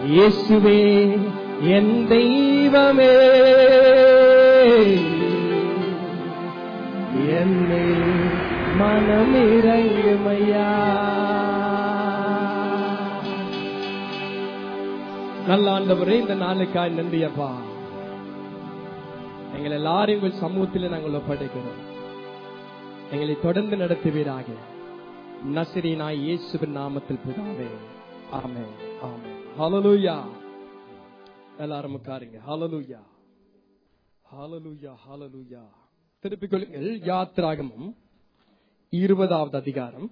இயேசுவே என் தெய்வமே என்னை மனமிறங்குமையா நல்ல ஆண்டவரே இந்த நாளுக்காய் நன்றி அப்பா எங்கள் எல்லாரையும் உங்கள் சமூகத்தில் நாங்கள் ஒப்படைக்கிறோம் எங்களை தொடர்ந்து நடத்துவீராக நசிரினாய் இயேசுவின் நாமத்தில் பிதாவே ஆமென் ஆமென் ஹalleluya எல்லாரும் உட்காருங்க ஹalleluya ஹalleluya ஹalleluya திருப்பிக் கொள்ளுங்கள் யாத்ராகமம் இருபதாவது அதிகாரம்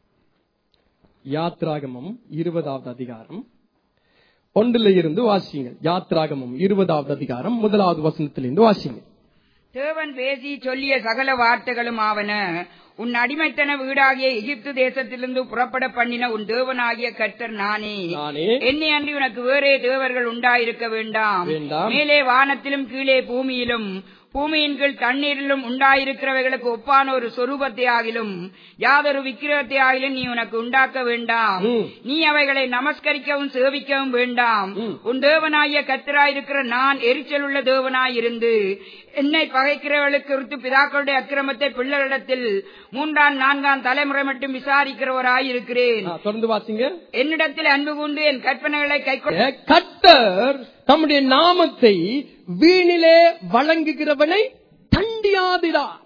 யாத்ராகமம் இருபதாவது அதிகாரம் ஒன்றில் இருந்து வாசிங்க யாத்ராகமம் இருபதாவது அதிகாரம் முதலாவது வசனத்திலிருந்து வாசிங்க தேவன் பேசி சொல்லிய சகல வார்த்தைகளும் ஆவன உன் அடிமைத்தன வீடாகிய எகிப்து தேசத்திலிருந்து புறப்பட பண்ணின உன் தேவனாகிய கர்த்தர் நானே நானே என்னை அன்றி உனக்கு வேறே தேவர்கள் உண்டாயிருக்க வேண்டாம் வேண்டாம். மேலே வானத்திலும் கீழே பூமியிலும் பூமியின் கீழ் தண்ணீரிலும் உண்டாயிருக்கிறவைகளுக்கு ஒப்பான ஒரு சொரூபத்தை ஆகிலும் யாதொரு விக்கிரகத்தை ஆகிலும் நீ உனக்கு உண்டாக்க வேண்டாம் ம். நீ அவைகளை நமஸ்கரிக்கவும் சேவிக்கவும் வேண்டாம் ம். உன் தேவனாகிய கத்தராயிருக்கிற நான் எரிச்சலுள்ள தேவனாயிருந்து என்னை பகைக்கிறவர்களுக்கு குறித்து பிதாக்களுடைய அக்கிரமத்தை பிள்ளைகளிடத்தில் மூன்றாம் நான்காம் தலைமுறை மட்டும் விசாரிக்கிறவராயிருக்கிறேன் ஆ, தொடர்ந்து வாசிங்க என்னிடத்தில் அன்பு கூர்ந்து என் கற்பனைகளை கை கர்த்தர் தம்முடைய நாமத்தை வீணிலே வழங்குகிறவனை தண்டியாதிரார்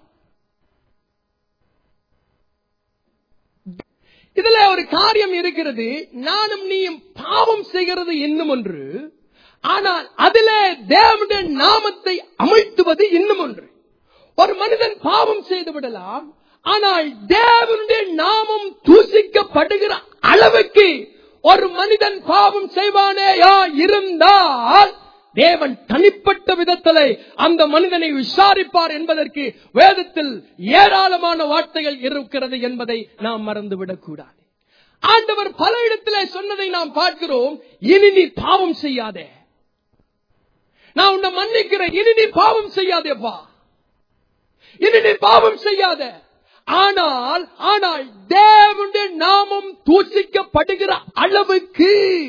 இதுல ஒரு காரியம் இருக்கிறது நானும் நீயும் பாவம் செய்கிறது இன்னும் ஒன்று ஆனால் அதிலே தேவனுடைய நாமத்தை அமழ்த்துவது இன்னும் ஒன்று ஒரு மனிதன் பாவம் செய்து விடலாம் ஆனால் தேவனுடைய நாமம் தூசிக்கப்படுகிற அளவுக்கு ஒரு மனிதன் பாவம் செய்வானேயா இருந்தால் தேவன் தனிப்பட்ட விதத்திலே அந்த மனிதனை விசாரிப்பார் என்பதற்கு வேதத்தில் ஏராளமான வார்த்தைகள் இருக்கிறது என்பதை நாம் மறந்துவிடக் கூடாது ஆண்டவர் பல இடத்திலே சொன்னதை நாம் பார்க்கிறோம் இனி நீ பாவம் செய்யாதே நான் உன்னை மன்னிக்கிறேன் இனி நீ பாவம் செய்யாதேப்பா இனி நீ பாவம் செய்யாத ஆனால் ஆனால் தேவனுடைய நாமம் தூசிக்கப்படுகிற அளவுக்கு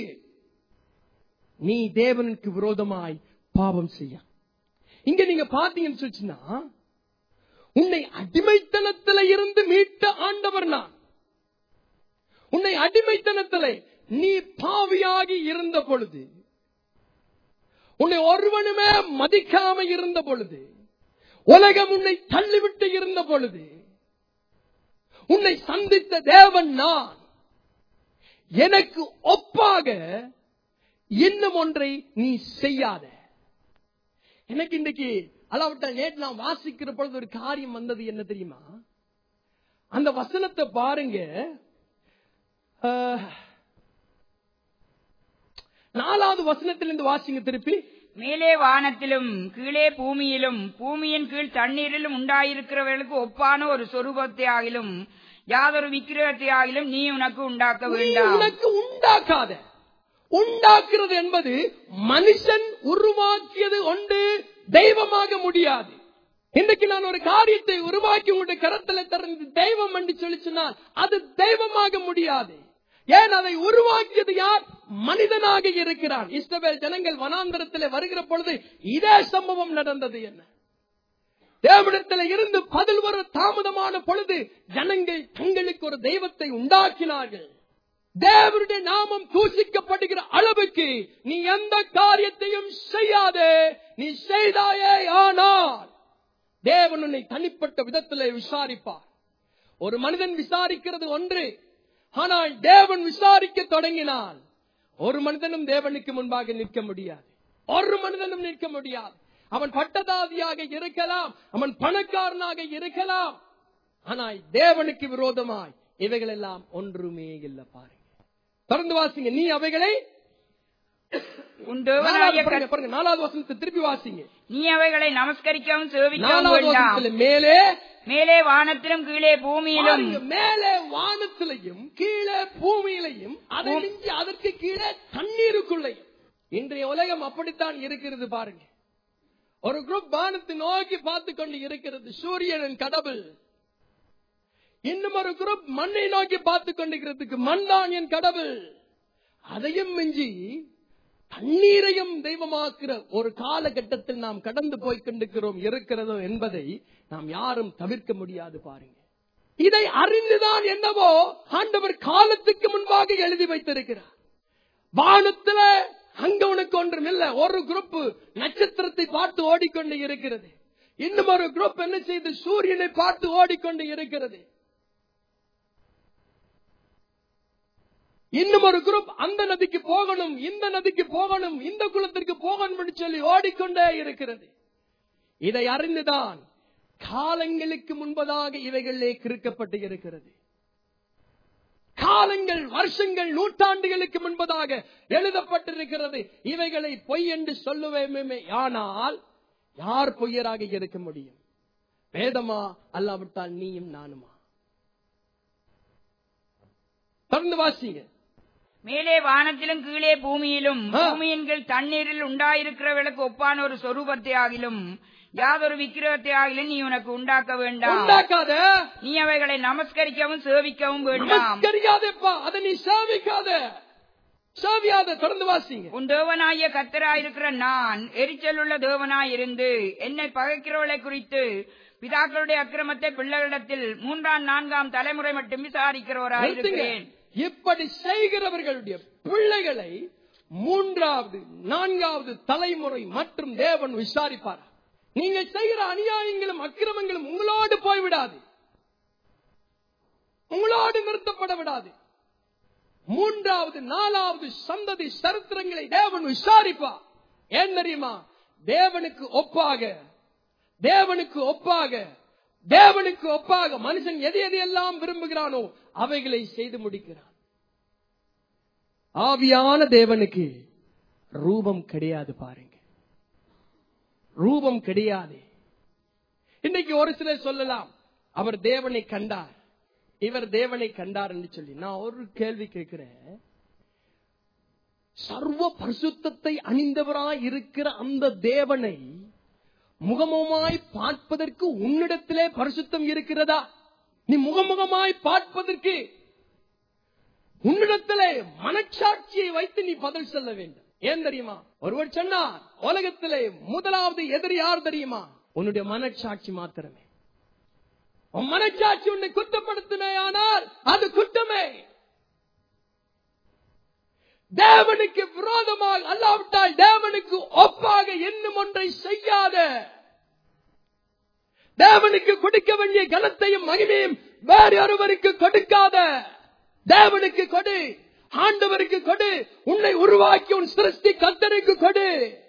நீ தேவனுக்கு விரோதமாய் பாவம் செய்ய இங்க நீங்க பாத்தீங்கன்னு சொல்லிச்சுன்னா உன்னை அடிமைத்தனத்தில இருந்து மீட்ட ஆண்டவர் நான் உன்னை அடிமைத்தனத்தில நீ பாவியாகி இருந்த பொழுது உன்னை ஒருவனுமே மதிக்காம இருந்த பொழுது உலகம் உன்னை தள்ளிவிட்டு இருந்த பொழுது உன்னை சந்தித்த தேவன் நான் எனக்கு ஒப்பாக இன்னும் ஒன்றை நீ செய்யாத எனக்கு இன்றைக்கு அல்லாவிட்ட நேற்று நான் வாசிக்கிற பொழுது ஒரு காரியம் வந்தது என்ன தெரியுமா அந்த வசனத்தை பாருங்க ஆஹ், நாலாவது வசனத்திலிருந்து வாசிங்க திருப்பி மேலே வானத்திலும் கீழே பூமியிலும் பூமியின் கீழ் தண்ணீரிலும் உண்டாயிருக்கிறவர்களுக்கு ஒப்பான ஒரு சொரூபத்தை ஆகிலும் யாதொரு விக்கிரகத்தை ஆகிலும் நீ உனக்கு உண்டாக்க நீ வேண்டாம் உனக்கு உண்டாக்காத உண்டாக்குறது என்பது மனுஷன் உருவாக்கியது ஒன்று தெய்வமாக முடியாது இன்றைக்கு நான் ஒரு காரியத்தை உருவாக்கி உங்களுடைய கரத்துல திறந்து தெய்வம் என்று சொல்லி சொன்னால் அது தெய்வமாக முடியாது ஏன் அதை உருவாக்கியது யார் மனிதனாக இருக்கிறான் இஸ்ரவேல் ஜனங்கள் வனாந்தரத்தில் வருகிற பொழுது இதே சம்பவம் நடந்தது என்ன தேவனிடத்தில் இருந்து பதில் வர தாமதமான பொழுது ஜனங்கள் தங்களுக்கு ஒரு தெய்வத்தை உண்டாக்கினார்கள் தேவனுடைய நாமம் தூசிக்கப்படுகிற அளவுக்கு நீ எந்த காரியத்தையும் செய்யாதே நீ செய்தாயே ஆனால் தேவன் உன்னை தனிப்பட்ட விதத்திலே விசாரிப்பார் ஒரு மனிதன் விசாரிக்கிறது ஒன்று ஆனால் தேவன் விசாரிக்க தொடங்கினால் ஒரு மனிதனும் தேவனுக்கு முன்பாக நிற்க முடியாது ஒரு மனிதனும் நிற்க முடியாது அவன் பட்டதாதியாக இருக்கலாம் அவன் பணக்காரனாக இருக்கலாம் ஆனால் தேவனுக்கு விரோதமாய் இவைகள் எல்லாம் ஒன்றுமே இல்லை பாருங்க தொடர்ந்து வாசிங்க நீ அவைகளை உன் நாலாவது தேவனாகிய பாருங்க, கர்த்தர் பாருங்க, நாலாவது வசனத்தை திருப்பி வாசிங்க நீ அவைகளை நமஸ்கரிக்கவும் சேவிக்கவும் நாலாவது வேண்டாம் வசனத்துல மேலே மேலே வானத்திலும் கீழே பூமியிலும் பாருங்க, மேலே வானத்திலையும் கீழே பூமியிலையும் அதை மிஞ்சி அதற்கு கீழே தண்ணீருக்குள்ளையும் இன்றைய உலகம் அப்படித்தான் இருக்கிறது பாருங்க ஒரு குரூப் வானத்தை நோக்கி பார்த்து கொண்டு இருக்கிறது சூரியனின் கடவுள் இன்னும் ஒரு குரூப் மண்ணை நோக்கி பார்த்து கொண்டிருக்கிறதுக்கு மண் தான் என் கடவுள் அதையும் மிஞ்சி தண்ணீரையும் தெய்வமாக்குற ஒரு காலகட்டத்தில் நாம் கடந்து போய் கொண்டிருக்கிறோம் இருக்கிறதோ என்பதை நாம் யாரும் தவிர்க்க முடியாது பாருங்க இதை அறிந்துதான் என்னவோ ஆண்டவர் காலத்துக்கு முன்பாக எழுதி வைத்திருக்கிறார் வானத்துல அங்க உனக்கு ஒன்றும் இல்ல ஒரு குரூப் நட்சத்திரத்தை பார்த்து ஓடிக்கொண்டு இருக்கிறது இன்னும் ஒரு குரூப் என்ன செய்து சூரியனை பார்த்து ஓடிக்கொண்டு இருக்கிறது இன்னும் ஒரு குரூப் அந்த நதிக்கு போகணும் இந்த நதிக்கு போகணும் இந்த குளத்திற்கு போகணும் என்று சொல்லி ஓடிக்கொண்டே இருக்கிறது இதை அறிந்துதான் காலங்களுக்கு முன்பதாக இவைகளிலே கிறுக்கப்பட்டு இருக்கிறது காலங்கள் வருஷங்கள் நூற்றாண்டுகளுக்கு முன்பதாக எழுதப்பட்டிருக்கிறது இவைகளை பொய் என்று சொல்லுவேமே ஆனால் யார் பொய்யராக இருக்க முடியும் வேதமா அல்லாவிட்டால் நீயும் நானுமா தொடர்ந்து வாசிங்க மேலே வானத்திலும் கீழே பூமியிலும் ஆ. பூமியின் கீழ் தண்ணீரில் உண்டாயிருக்கிறவர்களுக்கு ஒப்பான ஒரு சொரூபத்தை ஆகிலும் யாதொரு விக்கிரகத்தை ஆகிலும் நீ உனக்கு உண்டாக்க வேண்டாம் உண்டாக்காத நீ அவைகளை நமஸ்கரிக்கவும் சேவிக்கவும் வேண்டாம் நமஸ்கரியாதேப்பா அதை நீ சேவிக்காத சேவியாத தொடர்ந்து வாசிங்க உன் தேவனாகிய கத்தராயிருக்கிற நான் எரிச்சல் உள்ள தேவனாயிருந்து என்னை பகைக்கிறவளை குறித்து பிதாக்களுடைய அக்கிரமத்தை பிள்ளைகளிடத்தில் மூன்றாம் நான்காம் தலைமுறை மட்டும் நிறுத்துங்க. விசாரிக்கிறவராயிருக்கிறேன் இப்படி செய்கிறவர்களுடைய பிள்ளைகளை மூன்றாவது நான்காவது தலைமுறை மற்றும் தேவன் விசாரிப்பார் நீங்க செய்கிற அநியாயங்களும் அக்கிரமங்களும் உங்களோடு போய்விடாது உங்களோடு நிறுத்தப்பட விடாது மூன்றாவது நாலாவது சந்ததி சரித்திரங்களை தேவன் விசாரிப்பார் ஏன் தெரியுமா தேவனுக்கு ஒப்பாக தேவனுக்கு ஒப்பாக தேவனுக்கு ஒப்பாக மனுஷன் எதை எதையெல்லாம் விரும்புகிறானோ அவைகளை செய்து முடிக்கிறான் ஆவியான தேவனுக்கு ரூபம் கிடையாது பாருங்க ரூபம் கிடையாது இன்னைக்கு ஒரு சிலர் சொல்லலாம் அவர் தேவனை கண்டார் இவர் தேவனை கண்டார் என்று சொல்லி நான் ஒரு கேள்வி கேட்கிறேன் சர்வ பரிசுத்தத்தை அணிந்தவராய் இருக்கிற அந்த தேவனை முகமுகமாய் பார்ப்பதற்கு உன்னிடத்திலே பரிசுத்தம் இருக்கிறதா நீ முகமுகமாய் பார்ப்பதற்கு உன்னிடத்திலே மனச்சாட்சியை வைத்து நீ பதில் சொல்ல வேண்டும் ஏன் தெரியுமா ஒருவர் சொன்னார் உலகத்திலே முதலாவது எதிரி யார் தெரியுமா உன்னுடைய மனச்சாட்சி மாத்திரமே உன் மனச்சாட்சி உன்னை குற்றப்படுத்தினே ஆனால் அது குற்றமே தேவனுக்கு விரோதமாக அல்லாவிட்டால் தேவனுக்கு ஒப்பாக இன்னும் ஒன்றை செய்யாத தேவனுக்கு கொடுக்க வேண்டிய கனத்தையும் மகிமையும் வேறு ஒருவருக்கு கொடுக்காத தேவனுக்கு கொடு ஆண்டவருக்கு கொடு உன்னை உருவாக்கி உன் சிருஷ்டி கத்தருக்கு கொடு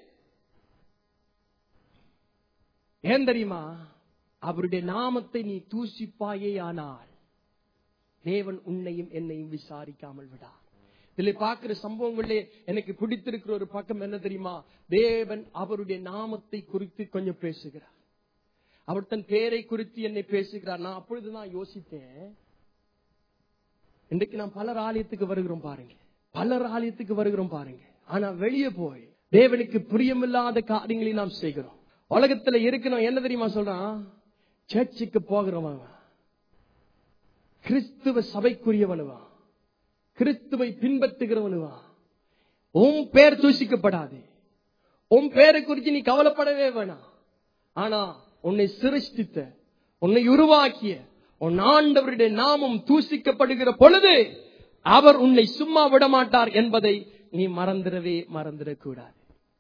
ஏன் தெரியுமா அவருடைய நாமத்தை நீ தூசிப்பாயே ஆனால் தேவன் உன்னையும் என்னையும் விசாரிக்காமல் விடா இதுல பார்க்கிற சம்பவங்களே எனக்கு பிடித்திருக்கிற ஒரு பக்கம் என்ன தெரியுமா தேவன் அவருடைய நாமத்தை குறித்து கொஞ்சம் பேசுகிறார் அவர் தன் பேரை குறித்து என்னை பேசுகிறார் நான் அப்பொழுதுதான் யோசித்தேன் இன்றைக்கு நாம் பலர் ஆலயத்துக்கு வருகிறோம் பாருங்க பலர் ஆலயத்துக்கு வருகிறோம் பாருங்க ஆனா வெளியே போய் தேவனுக்கு பிரியமில்லாத காரியங்களை நாம் செய்கிறோம் உலகத்துல இருக்கணும் என்ன தெரியுமா சொல்றான் சர்ச்சுக்கு போகிறவன் கிறிஸ்துவ சபைக்குரியவனுவா கிறிஸ்துவை பின்பற்றுகிறவனுவா உன் பேர் தூசிக்கப்படாது உன் பேரை குறித்து நீ கவலைப்படவே வேணாம் ஆனா உன்னை சிருஷ்டித்த உன்னை உருவாக்கிய உன் ஆண்டவருடைய நாமம் தூசிக்கப்படுகிற பொழுது அவர் உன்னை சும்மா விட மாட்டார் என்பதை நீ மறந்துடவே மறந்துடக்கூடாது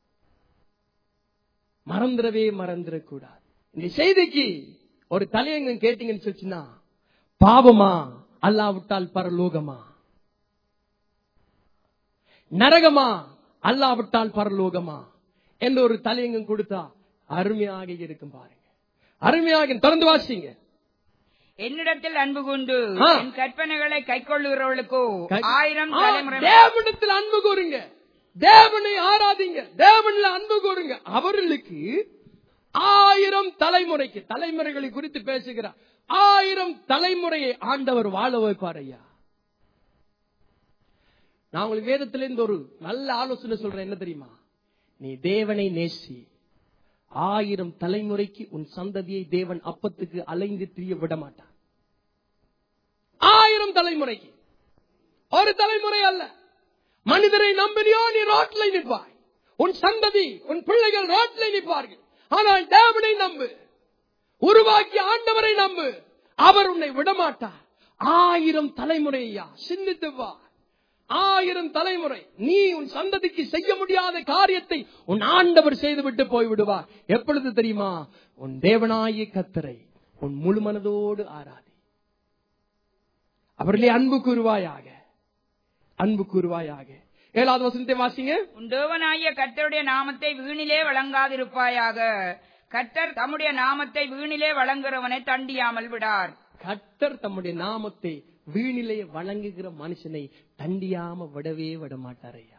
மறந்துடவே மறந்துடக்கூடாது இந்த செய்திக்கு ஒரு தலையங்கம் கேட்டீங்கன்னு சொல்லிச்சுன்னா பாவமா அல்லாவிட்டால் பரலோகமா நரகமா அல்லாவிட்டால் பரலோகமா என்று ஒரு தலையங்கம் கொடுத்தா அருமையாக இருக்கும் பாருங்க அருமையாக திறந்து வாசிங்க என்னிடத்தில் அன்பு கொண்டு ஆ. என் கற்பனைகளை கைக்கொள்ளுகிறவர்களுக்கோ ஆயிரம் ஆ, தலைமுறை தேவனிடத்தில் அன்பு கூறுங்க தேவனை ஆராதிங்க தேவன்ல அன்பு கூறுங்க அவர்களுக்கு ஆயிரம் தலைமுறைக்கு தலைமுறைகளை குறித்து பேசுகிறார் ஆயிரம் தலைமுறையை ஆண்டவர் வாழ வைப்பார் ஐயா நான் உங்களுக்கு வேதத்திலிருந்து ஒரு நல்ல ஆலோசனை சொல்றேன் என்ன தெரியுமா நீ தேவனை நேசி ஆயிரம் தலைமுறைக்கு உன் சந்ததியை தேவன் அப்பத்துக்கு அலைந்து திரிய விட மாட்டான் ஆயிரம் தலைமுறைக்கு ஒரு தலைமுறை அல்ல மனிதரை நம்பினியோ நீ ரோட்ல நிற்பாய் உன் சந்ததி உன் பிள்ளைகள் ரோட்ல நிற்பார்கள் ஆனால் தேவனை நம்பு உருவாக்கி ஆண்டவரை நம்பு அவர் உன்னை விடமாட்டார் ஆயிரம் தலைமுறையா சிந்தித்து வா ஆயிரம் தலைமுறை நீ உன் சந்ததிக்கு செய்ய முடியாத காரியத்தை உன் ஆண்டவர் செய்துவிட்டு போய்விடுவார் எப்பொழுது தெரியுமா உன் தேவனாய கத்தரை உன் முழு மனதோடு ஆராதி அவர்களே அன்பு கூறுவாயாக அன்பு கூறுவாயாக ஏழாவது வசனத்தை வாசிங்க உன் தேவனாகிய கர்த்தருடைய நாமத்தை வீணிலே வழங்காதிருப்பாயாக கர்த்தர் தம்முடைய நாமத்தை வீணிலே வழங்குகிறவனை தண்டியாமல் விடார் கர்த்தர் தம்முடைய நாமத்தை வீணிலே வழங்குகிற மனுஷனை தண்டியாம விடவே விட மாட்டாரையா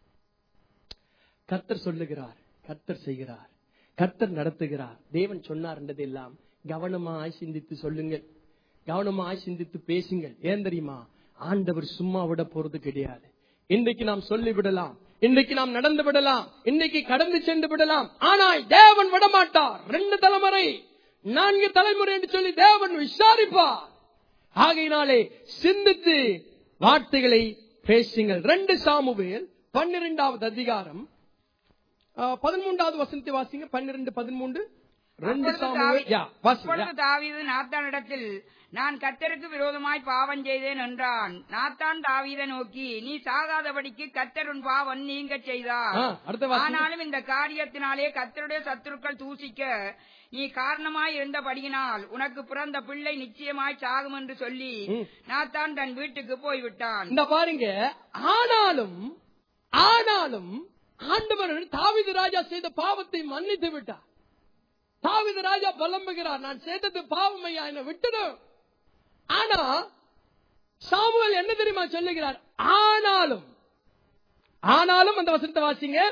கர்த்தர் சொல்லுகிறார் கர்த்தர் செய்கிறார் கர்த்தர் நடத்துகிறார் தேவன் சொன்னார் என்றதெல்லாம் கவனமாய் சிந்தித்து சொல்லுங்கள் கவனமாய் சிந்தித்து பேசுங்கள் ஏன் தெரியுமா ஆண்டவர் சும்மா விட போறது கிடையாது இன்றைக்கு நாம் சொல்லி விடலாம் இன்றைக்கு நாம் நடந்து விடலாம் இன்றைக்கு கடந்து சென்று விடலாம் ஆனால் தேவன் விடமாட்டார் ரெண்டு தலைமுறை நான்கு தலைமுறை என்று சொல்லி தேவன் விசாரிப்பார் ஆகையினாலே சிந்தித்து வார்த்தைகளை பேசுங்கள் ரெண்டு சாமுவேல் பன்னிரெண்டாவது அதிகாரம் ஆ, பதிமூன்றாவது வசனத்தை வாசிங்க பன்னிரெண்டு பதிமூன்று ரெண்டு அப்பொழுது சாமுவேல் தாவீது- யா, வாசிங்க அப்பொழுது தாவீது நாத்தானிடத்தில் நான் கர்த்தருக்கு விரோதமாய் பாவம் செய்தேன் என்றான் நாத்தான் தாவீதை நோக்கி நீ சாகாதபடிக்கு கர்த்தர் உன் பாவம் நீங்க செய்தார் ஆ, அடுத்த வாசிங்க. ஆனாலும் இந்த காரியத்தினாலே கர்த்தருடைய சத்துருக்கள் தூசிக்க நீ காரணமாய் இருந்தபடியினால் உனக்கு பிறந்த பிள்ளை நிச்சயமாய் சாகும் என்று சொல்லி ம். நாத்தான் தன் வீட்டுக்கு போய்விட்டான் இந்த பாருங்க ஆனாலும் ஆனாலும் ஆண்டவர் தாவீது ராஜா செய்த பாவத்தை மன்னித்து விட்டார் தாவீது ராஜா புலம்புகிறார் நான் செய்தது பாவம் ஐயா என்னை விட்டுடும் ஆனா சாமுவேல் என்ன தெரியுமா சொல்லுகிறார் ஆனாலும் ஆனாலும் அந்த வசனத்தை வாசிங்க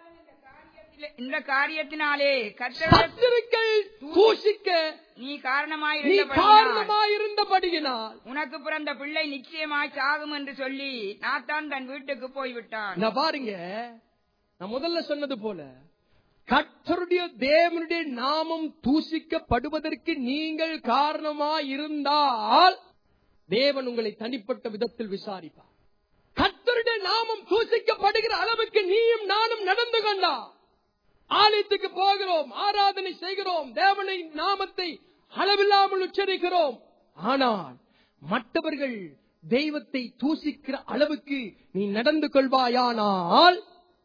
இந்த காரியத்தினாலே கர்த்தருடைய சத்துருக்கள் தூசிக்க நீ காரணமாய் நீ இருந்தபடியினால் காரணமாயிருந்தபடியினால் உனக்கு பிறந்த பிள்ளை நிச்சயமாய் சாகும் என்று சொல்லி நாத்தான் தன் வீட்டுக்கு போய்விட்டான் நான் பாருங்க நான் முதல்ல சொன்னது போல கர்த்தருடைய தேவனுடைய நாமம் தூசிக்கப்படுவதற்கு நீங்கள் காரணமா இருந்தால் தேவன் உங்களை தனிப்பட்ட விதத்தில் விசாரிப்பார் கர்த்தருடைய நாமம் தூசிக்கப்படுகிற அளவுக்கு நீயும் நானும் நடந்து கொண்டா ஆலயத்துக்கு போகிறோம் ஆராதனை செய்கிறோம் தேவனை நாமத்தை அளவில்லாமல் உச்சரிக்கிறோம் ஆனால் மற்றவர்கள் தெய்வத்தை தூசிக்கிற அளவுக்கு நீ நடந்து கொள்வாயானால்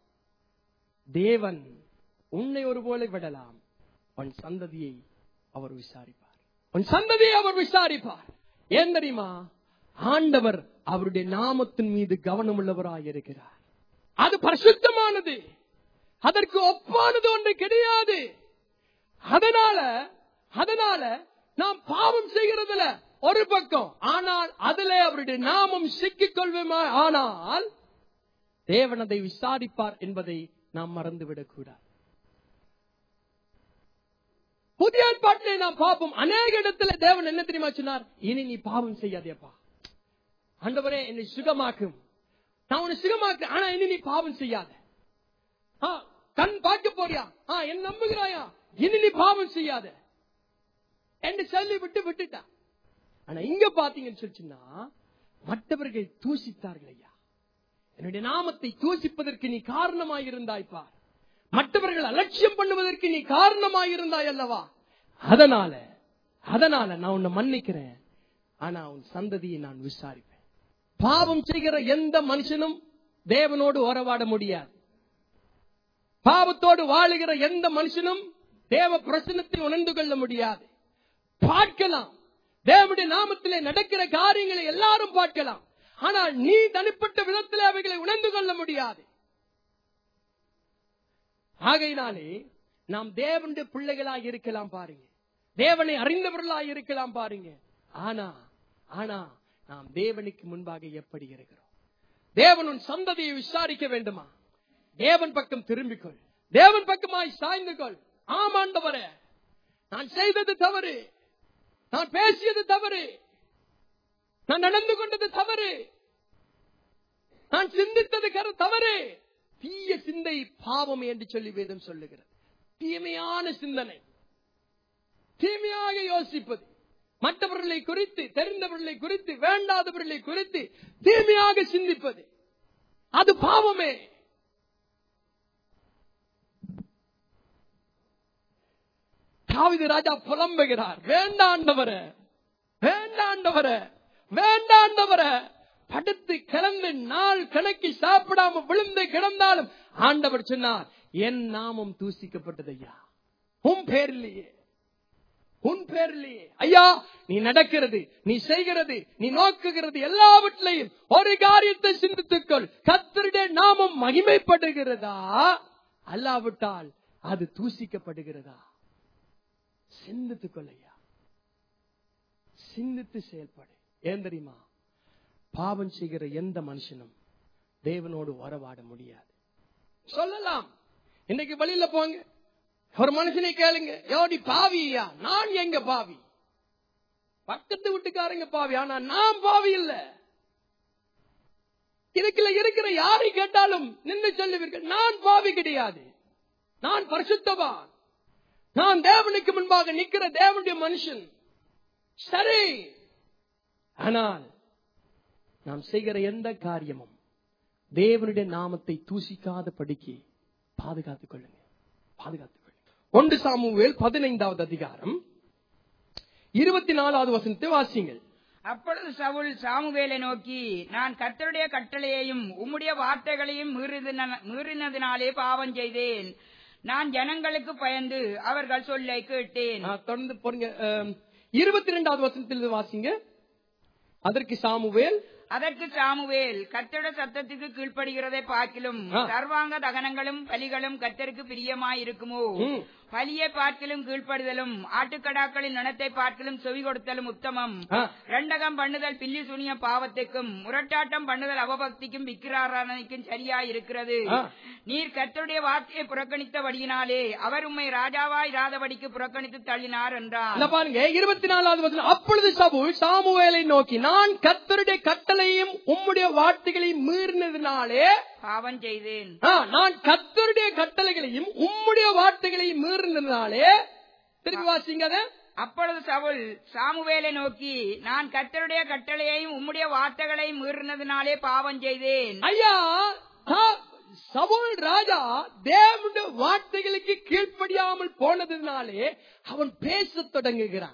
தேவன் உன்னை ஒரு போல விடலாம் உன் சந்ததியை அவர் விசாரிப்பார் உன் சந்ததியை அவர் விசாரிப்பார் ஏன் தெரியுமா ஆண்டவர் அவருடைய நாமத்தின் மீது கவனம் உள்ளவராய் இருக்கிறார் அது பரிசுத்தமானது அதற்கு ஒப்பானது ஒன்று கிடையாது அதனால அதனால நாம் பாவம் செய்கிறதுல ஒரு பக்கம் ஆனால் அதுல அவருடைய நாமம் சிக்கிக் கொள்வோமா ஆனால் தேவன் அதை விசாரிப்பார் என்பதை நாம் மறந்துவிடக் கூடாது புதிய ஏற்பாட்டிலே நாம் பார்ப்போம் அநேக இடத்துல தேவன் என்ன தெரியுமா சொன்னார் இனி நீ பாவம் செய்யாதேப்பா ஆண்டவரே என்னை சுகமாக்கும் நான் உன்னை சுகமாக்கு ஆனா இனி நீ பாவம் செய்யாத ஆ, கண் பார்க்க போறியா ஆ, என்ன நம்புகிறாயா இனி நீ பாவம் செய்யாத என்று சொல்லி விட்டு விட்டுட்டா ஆனா இங்க பாத்தீங்கன்னு சொல்லிச்சுன்னா மற்றவர்கள் தூசித்தார்கள் ஐயா என்னுடைய நாமத்தை தூசிப்பதற்கு நீ காரணமாயிருந்தாய் பார் மற்றவர்கள் அலட்சியம் பண்ணுவதற்கு நீ காரணமாயிருந்தாய் அல்லவா அதனால அதனால நான் உன்னை மன்னிக்கிறேன் ஆனா உன் சந்ததியை நான் விசாரிப்பேன் பாவம் செய்கிற எந்த மனுஷனும் தேவனோடு உறவாட முடியாது பாவத்தோடு வாழுகிற எந்த மனுஷனும் தேவ பிரசனத்தை உணர்ந்து கொள்ள முடியாது பார்க்கலாம் தேவனுடைய நாமத்திலே நடக்கிற காரியங்களை எல்லாரும் பார்க்கலாம் ஆனால் நீ தனிப்பட்ட விதத்திலே அவைகளை உணர்ந்து கொள்ள முடியாது ஆகையினாலே நாம் தேவனுடைய பிள்ளைகளாய் இருக்கலாம் பாருங்க தேவனை அறிந்தவர்களாய் இருக்கலாம் பாருங்க ஆனா ஆனா நாம் தேவனுக்கு முன்பாக எப்படி இருக்கிறோம் தேவன் உன் சந்ததியை விசாரிக்க வேண்டுமா தேவன் பக்கம் திரும்பிக்கொள் தேவன் பக்கமாய் சாய்ந்து கொள் ஆமாண்டவரே நான் செய்தது தவறு நான் பேசியது தவறு நான் நடந்து கொண்டது தவறு நான் சிந்தித்தது கரு தவறு தீய சிந்தை பாவம் என்று சொல்லி வேதம் சொல்லுகிறது தீமையான சிந்தனை தீமையாக யோசிப்பது மற்றவர்களை குறித்து தெரிந்தவர்களை குறித்து வேண்டாதவர்களை குறித்து தீமையாக சிந்திப்பது அது பாவமே தாவிது ராஜா புலம்புகிறார் வேண்டாண்டவர வேண்டாண்டவர வேண்டாண்டவர படுத்து கிளந்து நாள் கணக்கி சாப்பிடாம விழுந்து கிடந்தாலும் ஆண்டவர் சொன்னார் என் நாமம் தூசிக்கப்பட்டதையா உன் பேரிலேயே உன் பேரிலேயே ஐயா நீ நடக்கிறது நீ செய்கிறது நீ நோக்குகிறது எல்லாவற்றிலையும் ஒரு காரியத்தை சிந்தித்துக்கொள் கத்தருடைய நாமம் மகிமைப்படுகிறதா அல்லாவிட்டால் அது தூசிக்கப்படுகிறதா சிந்தித்துக்கொள் ஐயா சிந்தித்து செயல்படு ஏன் தெரியுமா பாவம் செய்கிற எந்த மனுஷனும் தேவனோடு உறவாட முடியாது சொல்லலாம் இன்னைக்கு வழியில போங்க ஒரு மனுஷனை கேளுங்க யோடி பாவியா நான் எங்க பாவி பக்கத்து வீட்டுக்காரங்க பாவி ஆனா நான் பாவி இல்ல இதுக்குள்ள இருக்கிற யாரை கேட்டாலும் நின்று சொல்லுவீர்கள் நான் பாவி கிடையாது நான் பரிசுத்தவான் நான் தேவனுக்கு முன்பாக நிக்கிற தேவனுடைய மனுஷன் சரி ஆனால் நாம் செய்கிற எந்த காரியமும் தேவனுடைய நாமத்தை தூசிக்காத படிக்கு பாதுகாத்துக் கொள்ளுங்க பாதுகாத்துக் கொள்ளுங்க ஒன்று சாமுவேல் பதினைந்தாவது அதிகாரம் இருபத்தி நாலாவது வசனத்தை வாசிங்கள் அப்பொழுது சவுல் சாமுவேலை நோக்கி நான் கர்த்தருடைய கட்டளையையும் உம்முடைய வார்த்தைகளையும் மீறின- மீறினதினாலே பாவம் செய்தேன் நான் ஜனங்களுக்கு பயந்து அவர்கள் சொல்லை கேட்டேன் நான் தொடர்ந்து போறீங்க இருபத்தி ரெண்டாவது வசனத்தில் வாசிங்க அதற்கு சாமுவேல் அதற்கு சாமுவேல் கர்த்தருடைய சத்தத்துக்கு கீழ்ப்படுகிறதை பார்க்கிலும் ஆ. சர்வாங்க தகனங்களும் பலிகளும் கர்த்தருக்கு பிரியமாயிருக்குமோ ம். பலியை பார்க்கிலும் கீழ்ப்படுதலும் ஆட்டுக்கடாக்களின் நினத்தை பார்க்கிலும் செவி கொடுத்தலும் உத்தமம் ஆ. ரெண்டகம் பண்ணுதல் பில்லி சுனிய பாவத்துக்கும் முரட்டாட்டம் பண்ணுதல் அவபக்திக்கும் விக்கிராராதனைக்கும் சரியா இருக்கிறது ஆ. நீர் கர்த்தருடைய வார்த்தையை புறக்கணித்தபடியினாலே அவர் உம்மை ராஜாவாய் இராதபடிக்கு புறக்கணித்து தள்ளினார் என்றார் இல்ல பாருங்க இருபத்தி நாலாவது வசனம் அப்பொழுது சவுல் சாமுவேலை நோக்கி நான் கர்த்தருடைய கட்டளையும் உம்முடைய வார்த்தைகளையும் மீறினதினாலே பாவம் செய்தேன் ஆ, நான் கர்த்தருடைய கட்டளைகளையும் உம்முடைய வார்த்தைகளையும் மீறினதினாலே திருப்பி வாசிங்க அதை. அப்பொழுது சவுல் சாமுவேலை நோக்கி நான் கர்த்தருடைய கட்டளையையும் உம்முடைய வார்த்தைகளையும் மீறினதினாலே பாவம் செய்தேன் ஐயா தா- சவுல் ராஜா தேவனுடைய வார்த்தைகளுக்கு கீழ்ப்படியாமல் போனதினாலே அவன் பேசத் தொடங்குகிறான்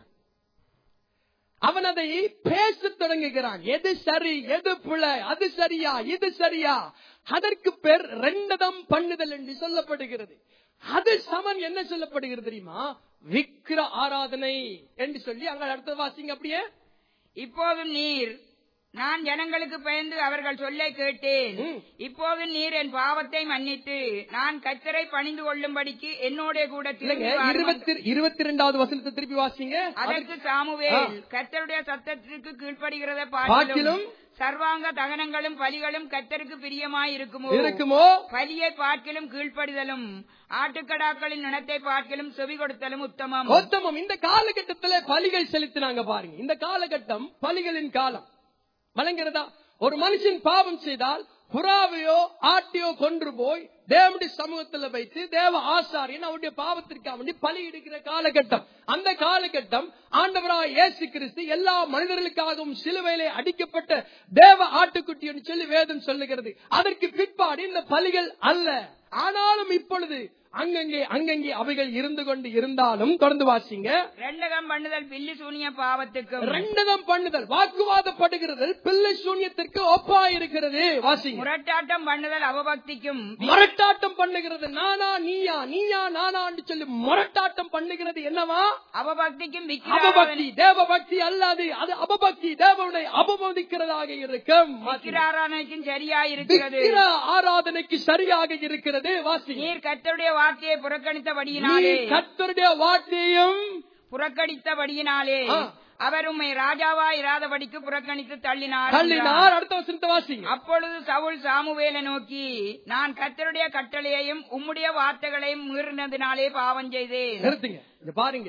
அவன் அதை பேசத் தொடங்குகிறான் எது சரி எது பிழை அது சரியா இது சரியா அதற்கு பேர் ரெண்டதம் பண்ணுதல் என்று சொல்லப்படுகிறது அது சமன் என்ன சொல்லப்படுகிறது தெரியுமா விக்கிர ஆராதனை என்று சொல்லி அங்க அடுத்த வாசிங்க அப்படியே இப்போதும் நீர் நான் ஜனங்களுக்கு பயந்து அவர்கள் சொல்லை கேட்டேன் ம். இப்போது நீர் என் பாவத்தை மன்னித்து நான் கத்தரை பணிந்து கொள்ளும்படிக்கு என்னோட கூட இல்லைங்க திரும்பி வாரும் இருபத்தி இருபத்தி ரெண்டாவது வசனத்தை திருப்பி வாசிங்க அதற்கு சாமுவேல் கர்த்தருடைய சத்தத்திற்கு கீழ்ப்படுகிறத பார்க்கிலும் பார்க்கிலும் சர்வாங்க தகனங்களும் பலிகளும் கர்த்தருக்கு பிரியமாய் இருக்குமோ இருக்குமோ பலியை பார்க்கிலும் கீழ்ப்படிதலும் ஆட்டுக்கடாக்களின் நினத்தை பார்க்கிலும் செவி கொடுத்தலும் உத்தமம் உத்தமம் இந்த காலகட்டத்துல பலிகள் செலுத்தினாங்க பாருங்க இந்த காலகட்டம் பலிகளின் காலம் வழங்குறதா ஒரு மனுஷன் பாவம் செய்தால் புறாவையோ ஆட்டையோ கொன்று போய் தேவனுடைய சமூகத்துல வைத்து தேவ ஆசாரியன் அவருடைய பாவத்திற்காக வேண்டி பலி எடுக்கிற காலகட்டம் அந்த காலகட்டம் ஆண்டவராக இயேசு கிறிஸ்து எல்லா மனிதர்களுக்காகவும் சிலுவையிலே அடிக்கப்பட்ட தேவ ஆட்டுக்குட்டி என்று சொல்லி வேதம் சொல்லுகிறது அதற்கு பிற்பாடு இந்த பலிகள் அல்ல ஆனாலும் இப்பொழுது அங்கங்கே அங்கங்கே அவைகள் இருந்து கொண்டு இருந்தாலும் தொடர்ந்து வாசிங்க ரெண்டகம் பண்ணுதல் பில்லி சூனிய பாவத்துக்கும் ரெண்டதம் பண்ணுதல் வாக்குவாதப்படுகிறது பிள்ளை சூன்யத்திற்கு ஒப்பா இருக்கிறது வாசிங்க முரட்டாட்டம் பண்ணுதல் அவபக்திக்கும் முரட்டாட்டம் பண்ணுகிறது நானா நீயா நீயா நானா என்று சொல்லி முரட்டாட்டம் பண்ணுகிறது என்னவா அவபக்திக்கும் அபபக்தி தேவ பக்தி அல்லாது அது அபபக்தி தேவனுடைய அபமதிக்கிறதாக இருக்கும் விக்கிராராதனைக்கும் சரியாயிருக்கிறது விக்கிர ஆராதனைக்கு சரியாக இருக்கிறது வாசிங்க நீர் கர்த்தருடைய வார்த்தையை நீ புறக்கணித்தபடியினாலே கர்த்தருடைய வார்த்தையும் புறக்கணித்தபடியினாலே ஆ. அவர் உம்மை ராஜாவா இராதபடிக்கு புறக்கணித்து தள்ளினார் என்றார். தள்ளினார் அடுத்த வசனத்தை வாசிங்க அப்பொழுது சவுல் சாமுவேலை நோக்கி நான் கர்த்தருடைய கட்டளையையும் உம்முடைய வார்த்தைகளையும் மீறினதினாலே பாவம் செய்தேன் நிறுத்துங்க இங்க பாருங்க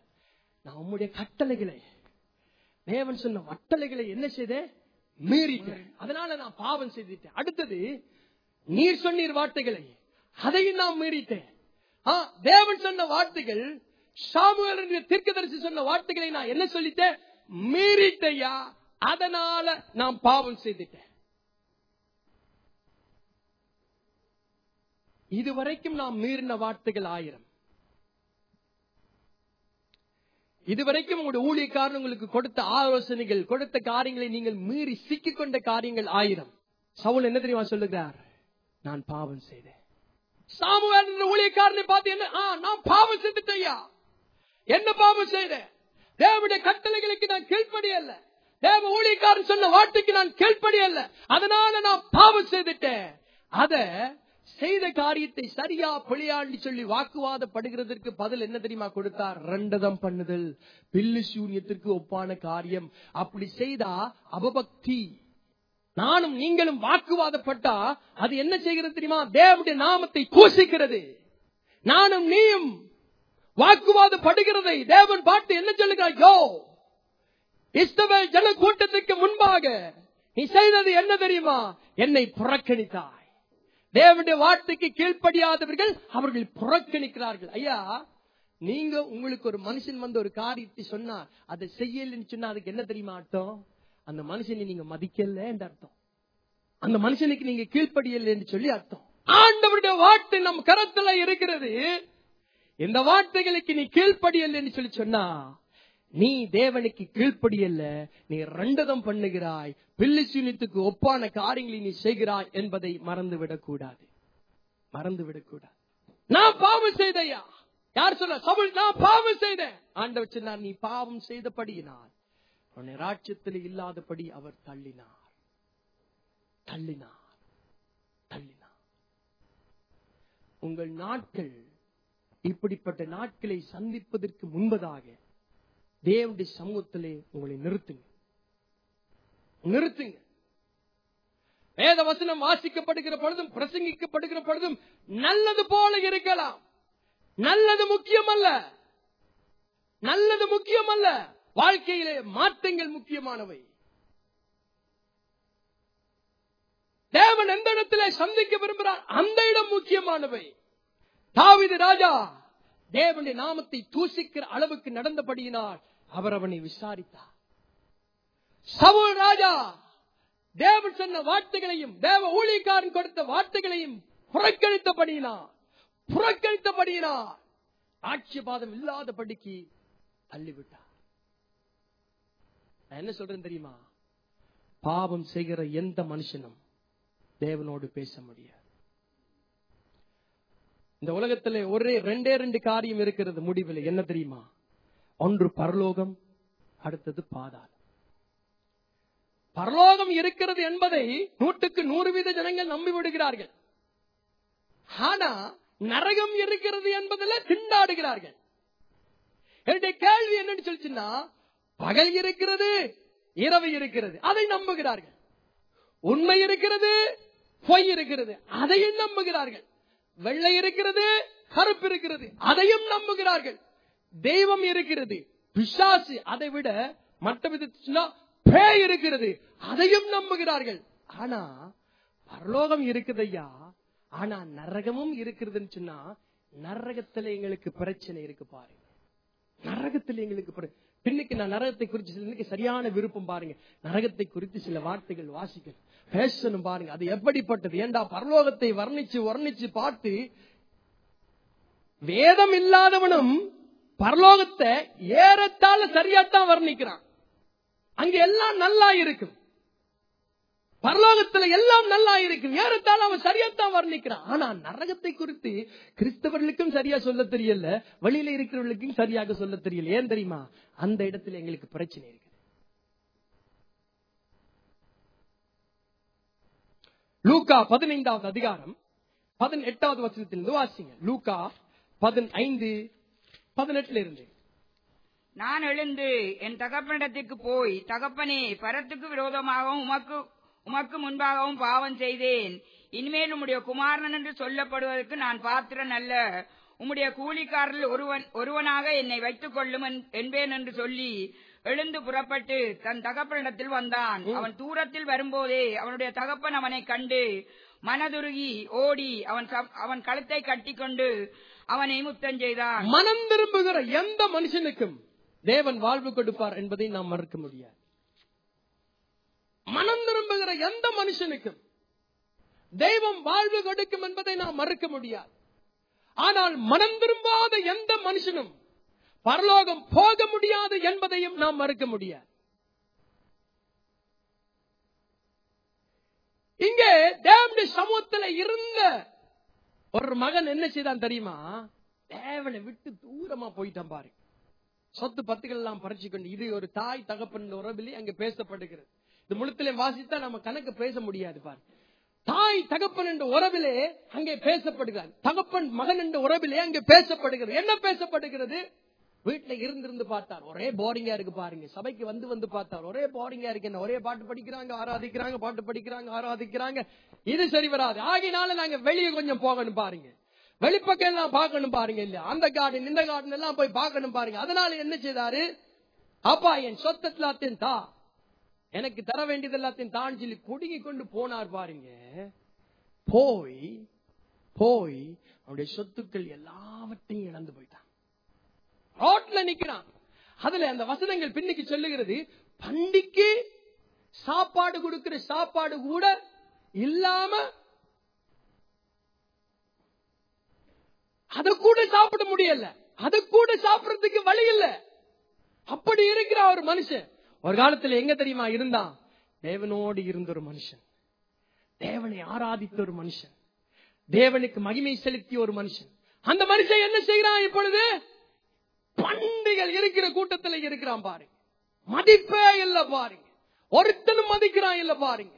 நான் உம்முடைய கட்டளைகளை தேவன் சொன்ன வட்டளைகளை என்ன செய்தேன் மீறிட்டேன் அதனால நான் பாவம் செய்துட்டேன் அடுத்தது நீர் சொன்னீர் வார்த்தைகளை அதையும் நான் மீறிட்டேன் ஆ, தேவன் சொன்ன வார்த்தைகள் சாமுவேல் தீர்க்கதரிசி சொன்ன வார்த்தைகளை நான் என்ன சொல்லிட்டேன் மீறிட்டையா அதனால நான் பாவம் செய்துட்டேன் இதுவரைக்கும் நாம் மீறின வார்த்தைகள் ஆயிரம் இதுவரைக்கும் உங்களுடைய ஊழியக்காரன் உங்களுக்கு கொடுத்த ஆலோசனைகள் கொடுத்த காரியங்களை நீங்கள் மீறி சிக்கிக் கொண்ட காரியங்கள் ஆயிரம் சவுல் என்ன தெரியுமா சொல்லுகிறார் நான் பாவம் செய்தேன் சாமுவேல் என்ற ஊழியக்காரனை பார்த்து என்ன ஆ, நான் பாவம் செய்துட்டேயா என்ன பாவம் செய்தேன் தேவனுடைய கட்டளைகளுக்கு நான் கீழ்ப்படியல்ல தேவ ஊழியக்காரன் சொன்ன வார்த்தைக்கு நான் கீழ்ப்படியல்ல அதனால நான் பாவம் செய்துட்டேன் அத செய்த காரியத்தை சரியா பிழையாண்டி சொல்லி வாக்குவாதப்படுகிறதற்கு பதில் என்ன தெரியுமா கொடுத்தார் ரெண்டதம் பண்ணுதல் பில்லு சூன்யத்திற்கு ஒப்பான காரியம் அப்படி செய்தா அபபக்தி நானும் நீங்களும் வாக்குவாதப்பட்டா அது என்ன செய்கிறது தெரியுமா தேவனுடைய நாமத்தை கூசிக்கிறது நானும் நீயும் வாக்குவாதப்படுகிறதை தேவன் பார்த்து என்ன சொல்லுகிறார் யோ இஸ்தவேல் ஜன கூட்டத்துக்கு முன்பாக நீ செய்தது என்ன தெரியுமா என்னை புறக்கணித்தாய் தேவனுடைய வார்த்தைக்கு கீழ்ப்படியாதவர்கள் அவர்கள் புறக்கணிக்கிறார்கள் ஐயா நீங்க உங்களுக்கு ஒரு மனுஷன் வந்து ஒரு காரியத்தை சொன்னா அதை செய்யலன்னு சொன்னா அதுக்கு என்ன தெரியுமா அர்த்தம் அந்த மனுஷனை நீங்க மதிக்கல என்று அர்த்தம் அந்த மனுஷனுக்கு நீங்க கீழ்ப்படியல என்று சொல்லி அர்த்தம் ஆண்டவருடைய வார்த்தை நம் கரத்துல இருக்கிறது இந்த வார்த்தைகளுக்கு நீ கீழ்ப்படியல் என்று சொல்லி சொன்னா நீ தேவனுக்கு கீழ்ப்படியல்ல நீ ரெண்டதம் பண்ணுகிறாய் பில்லி சூனியத்துக்கு ஒப்பான காரியங்களை நீ செய்கிறாய் என்பதை மறந்து விடக்கூடாது மறந்து விடக்கூடாது நான் பாவம் செய்தையா யார் சொல்ல சவுல் நான் பாவம் செய்தேன் ஆண்டவர் சொன்னார் நீ பாவம் செய்தபடியினால் உன்னை ராட்சத்தில் இல்லாதபடி அவர் தள்ளினார் தள்ளினார் தள்ளினார் உங்கள் நாட்கள் இப்படிப்பட்ட நாட்களை சந்திப்பதற்கு முன்பதாக தேவனுடைய சமூகத்திலே உங்களை நிறுத்துங்க நிறுத்துங்க வேத வசனம் வாசிக்கப்படுகிற பொழுதும் பிரசங்கிக்கப்படுகிற பொழுதும் நல்லது போல இருக்கலாம் நல்லது முக்கியமல்ல நல்லது முக்கியமல்ல வாழ்க்கையிலே மாற்றங்கள் முக்கியமானவை தேவன் எந்த இடத்திலே சந்திக்க விரும்புகிறார் அந்த இடம் முக்கியமானவை தாவிது ராஜா தேவனுடைய நாமத்தை தூசிக்கிற அளவுக்கு நடந்தபடியினால் அவர் அவனை விசாரித்தார் சவுல் ராஜா தேவன் சொன்ன வார்த்தைகளையும் தேவ ஊழியக்காரன் கொடுத்த வார்த்தைகளையும் புறக்கணித்தபடியினார் புறக்கணித்தபடியினார் ஆட்சிபாதம் இல்லாதபடிக்கு தள்ளிவிட்டார் நான் என்ன சொல்றேன் தெரியுமா பாவம் செய்கிற எந்த மனுஷனும் தேவனோடு பேச முடியாது இந்த உலகத்துல ஒரே ரெண்டே ரெண்டு காரியம் இருக்கிறது முடிவில் என்ன தெரியுமா ஒன்று பரலோகம் அடுத்தது பாதாளம் பரலோகம் இருக்கிறது என்பதை நூற்றுக்கு நூறு வீத ஜனங்கள் நம்பி விடுகிறார்கள் ஆனா நரகம் இருக்கிறது என்பதில் திண்டாடுகிறார்கள் என்னுடைய கேள்வி என்னன்னு சொல்லிச்சுன்னா பகல் இருக்கிறது இரவு இருக்கிறது அதை நம்புகிறார்கள் உண்மை இருக்கிறது பொய் இருக்கிறது அதையும் நம்புகிறார்கள் வெள்ளை இருக்கிறது கருப்பு இருக்கிறது அதையும் நம்புகிறார்கள் தெய்வம் இருக்கிறது பிசாசு அதை விட மற்ற விதத்துனா பேய் இருக்கிறது அதையும் நம்புகிறார்கள் ஆனா பரலோகம் இருக்குதையா ஆனா நரகமும் இருக்கிறதுன்னு சொன்னா நரகத்துல எங்களுக்கு பிரச்சனை இருக்கு பாருங்க நரகத்துல எங்களுக்கு பிர- பின்னுக்கு நான் நரகத்தை குறித்து சில- இன்னைக்கு சரியான விருப்பம் பாருங்க நரகத்தை குறித்து சில வார்த்தைகள் வாசிக்கணும் பேசணும் பாருங்க அது எப்படிப்பட்டது ஏண்டா பரலோகத்தை வர்ணிச்சு வர்ணிச்சு பார்த்து வேதம் இல்லாதவனும் பரலோகத்தை ஏறத்தாழ சரியாத்தான் வர்ணிக்கிறான் அங்க எல்லாம் நல்லா இருக்கும் பரலோகத்துல எல்லாம் நல்லா இருக்கும் ஏறத்தாழ அவன் சரியாத்தான் வர்ணிக்கிறான் ஆனா நரகத்தை குறித்து கிறிஸ்தவர்களுக்கும் சரியா சொல்ல தெரியல வெளியில இருக்கிறவர்களுக்கும் சரியாக சொல்ல தெரியல ஏன் தெரியுமா அந்த இடத்துல எங்களுக்கு பிரச்சனை இருக்கு லூக்கா பதினைந்தாவது அதிகாரம் பதினெட்டாவது வசனத்திலிருந்து வாசிங்க லூக்கா பதினைந்து பதினெட்டுல இருந்து நான் எழுந்து என் தகப்பனிடத்திற்கு போய் தகப்பனே பரத்துக்கு விரோதமாகவும் உமக்கு உமக்கு முன்பாகவும் பாவம் செய்தேன் இனிமேல் உம்முடைய குமாரன் என்று சொல்லப்படுவதற்கு நான் பாத்திரன் அல்ல உம்முடைய கூலிக்காரரில் ஒருவன் ஒருவனாக என்னை வைத்துக் கொள்ளும் என்- என்பேன் என்று சொல்லி எழுந்து புறப்பட்டு தன் தகப்பனிடத்தில் வந்தான் அவன் தூரத்தில் வரும்போதே அவனுடைய தகப்பன் அவனை கண்டு மனதுருகி ஓடி அவன் சம்- அவன் கழுத்தை கட்டிக்கொண்டு அவனை முத்தம் செய்தான் மனம் திரும்புகிற எந்த மனுஷனுக்கும் தேவன் வாழ்வு கொடுப்பார் என்பதை நாம் மறுக்க முடியாது மனம் திரும்புகிற எந்த மனுஷனுக்கும் தெய்வம் வாழ்வு கொடுக்கும் என்பதை நாம் மறுக்க முடியாது ஆனால் மனம் திரும்பாத எந்த மனுஷனும் பரலோகம் போக முடியாது என்பதையும் நாம் மறுக்க முடியாது இங்கே தேவனுடைய சமூகத்துல இருந்த ஒரு மகன் என்ன செய்தான் தெரியுமா தேவனை விட்டு தூரமா போயிட்டான் பாரு சொத்து பத்துகள் எல்லாம் பறிச்சு கொண்டு இது ஒரு தாய் தகப்பன் உறவிலே அங்க பேசப்படுகிறது இது முழுத்திலே வாசித்தா நம்ம கணக்கு பேச முடியாது பாரு தாய் தகப்பன் என்ற உறவிலே அங்கே பேசப்படுகிறார் தகப்பன் மகன் என்ற உறவிலே அங்கே பேசப்படுகிறது என்ன பேசப்படுகிறது வீட்டுல இருந்திருந்து பார்த்தார் ஒரே போரிங்கா இருக்கு பாருங்க சபைக்கு வந்து வந்து பார்த்தார் ஒரே போரிங்கா இருக்கு என்ன ஒரே பாட்டு படிக்கிறாங்க ஆராதிக்கிறாங்க பாட்டு படிக்கிறாங்க ஆராதிக்கிறாங்க இது சரி வராது ஆகினால நாங்க வெளியே கொஞ்சம் போகணும் பாருங்க வெளிப்பக்கம் எல்லாம் பார்க்கணும் பாருங்க இல்ல அந்த கார்டன் இந்த கார்டன் எல்லாம் போய் பார்க்கணும் பாருங்க அதனால என்ன செய்தாரு அப்பா என் சொத்து எல்லாத்தையும் தா எனக்கு தர வேண்டியது எல்லாத்தையும் தான் சொல்லி குடுங்கி கொண்டு போனார் பாருங்க போய் போய் அவனுடைய சொத்துக்கள் எல்லாவற்றையும் இழந்து போயிட்டான் ரோட்ல நிக்கிறான் அதுல அந்த வசனங்கள் பின்னுக்கு சொல்லுகிறது பண்டிக்கு சாப்பாடு கொடுக்கிற சாப்பாடு கூட இல்லாம அத கூட சாப்பிட முடியல அத கூட சாப்பிடறதுக்கு வழி இல்ல அப்படி இருக்கிற ஒரு மனுஷன் ஒரு காலத்துல எங்க தெரியுமா இருந்தான் தேவனோடு இருந்த ஒரு மனுஷன் தேவனை ஆராதித்த ஒரு மனுஷன் தேவனுக்கு மகிமை செலுத்திய ஒரு மனுஷன் அந்த மனுஷன் என்ன செய்யறான் இப்பொழுது பண்டிகள் இருக்கிற கூட்டத்துல இருக்கிறான் பாருங்க மதிப்பே இல்ல பாருங்க ஒருத்தனும் மதிக்கிறான் இல்ல பாருங்க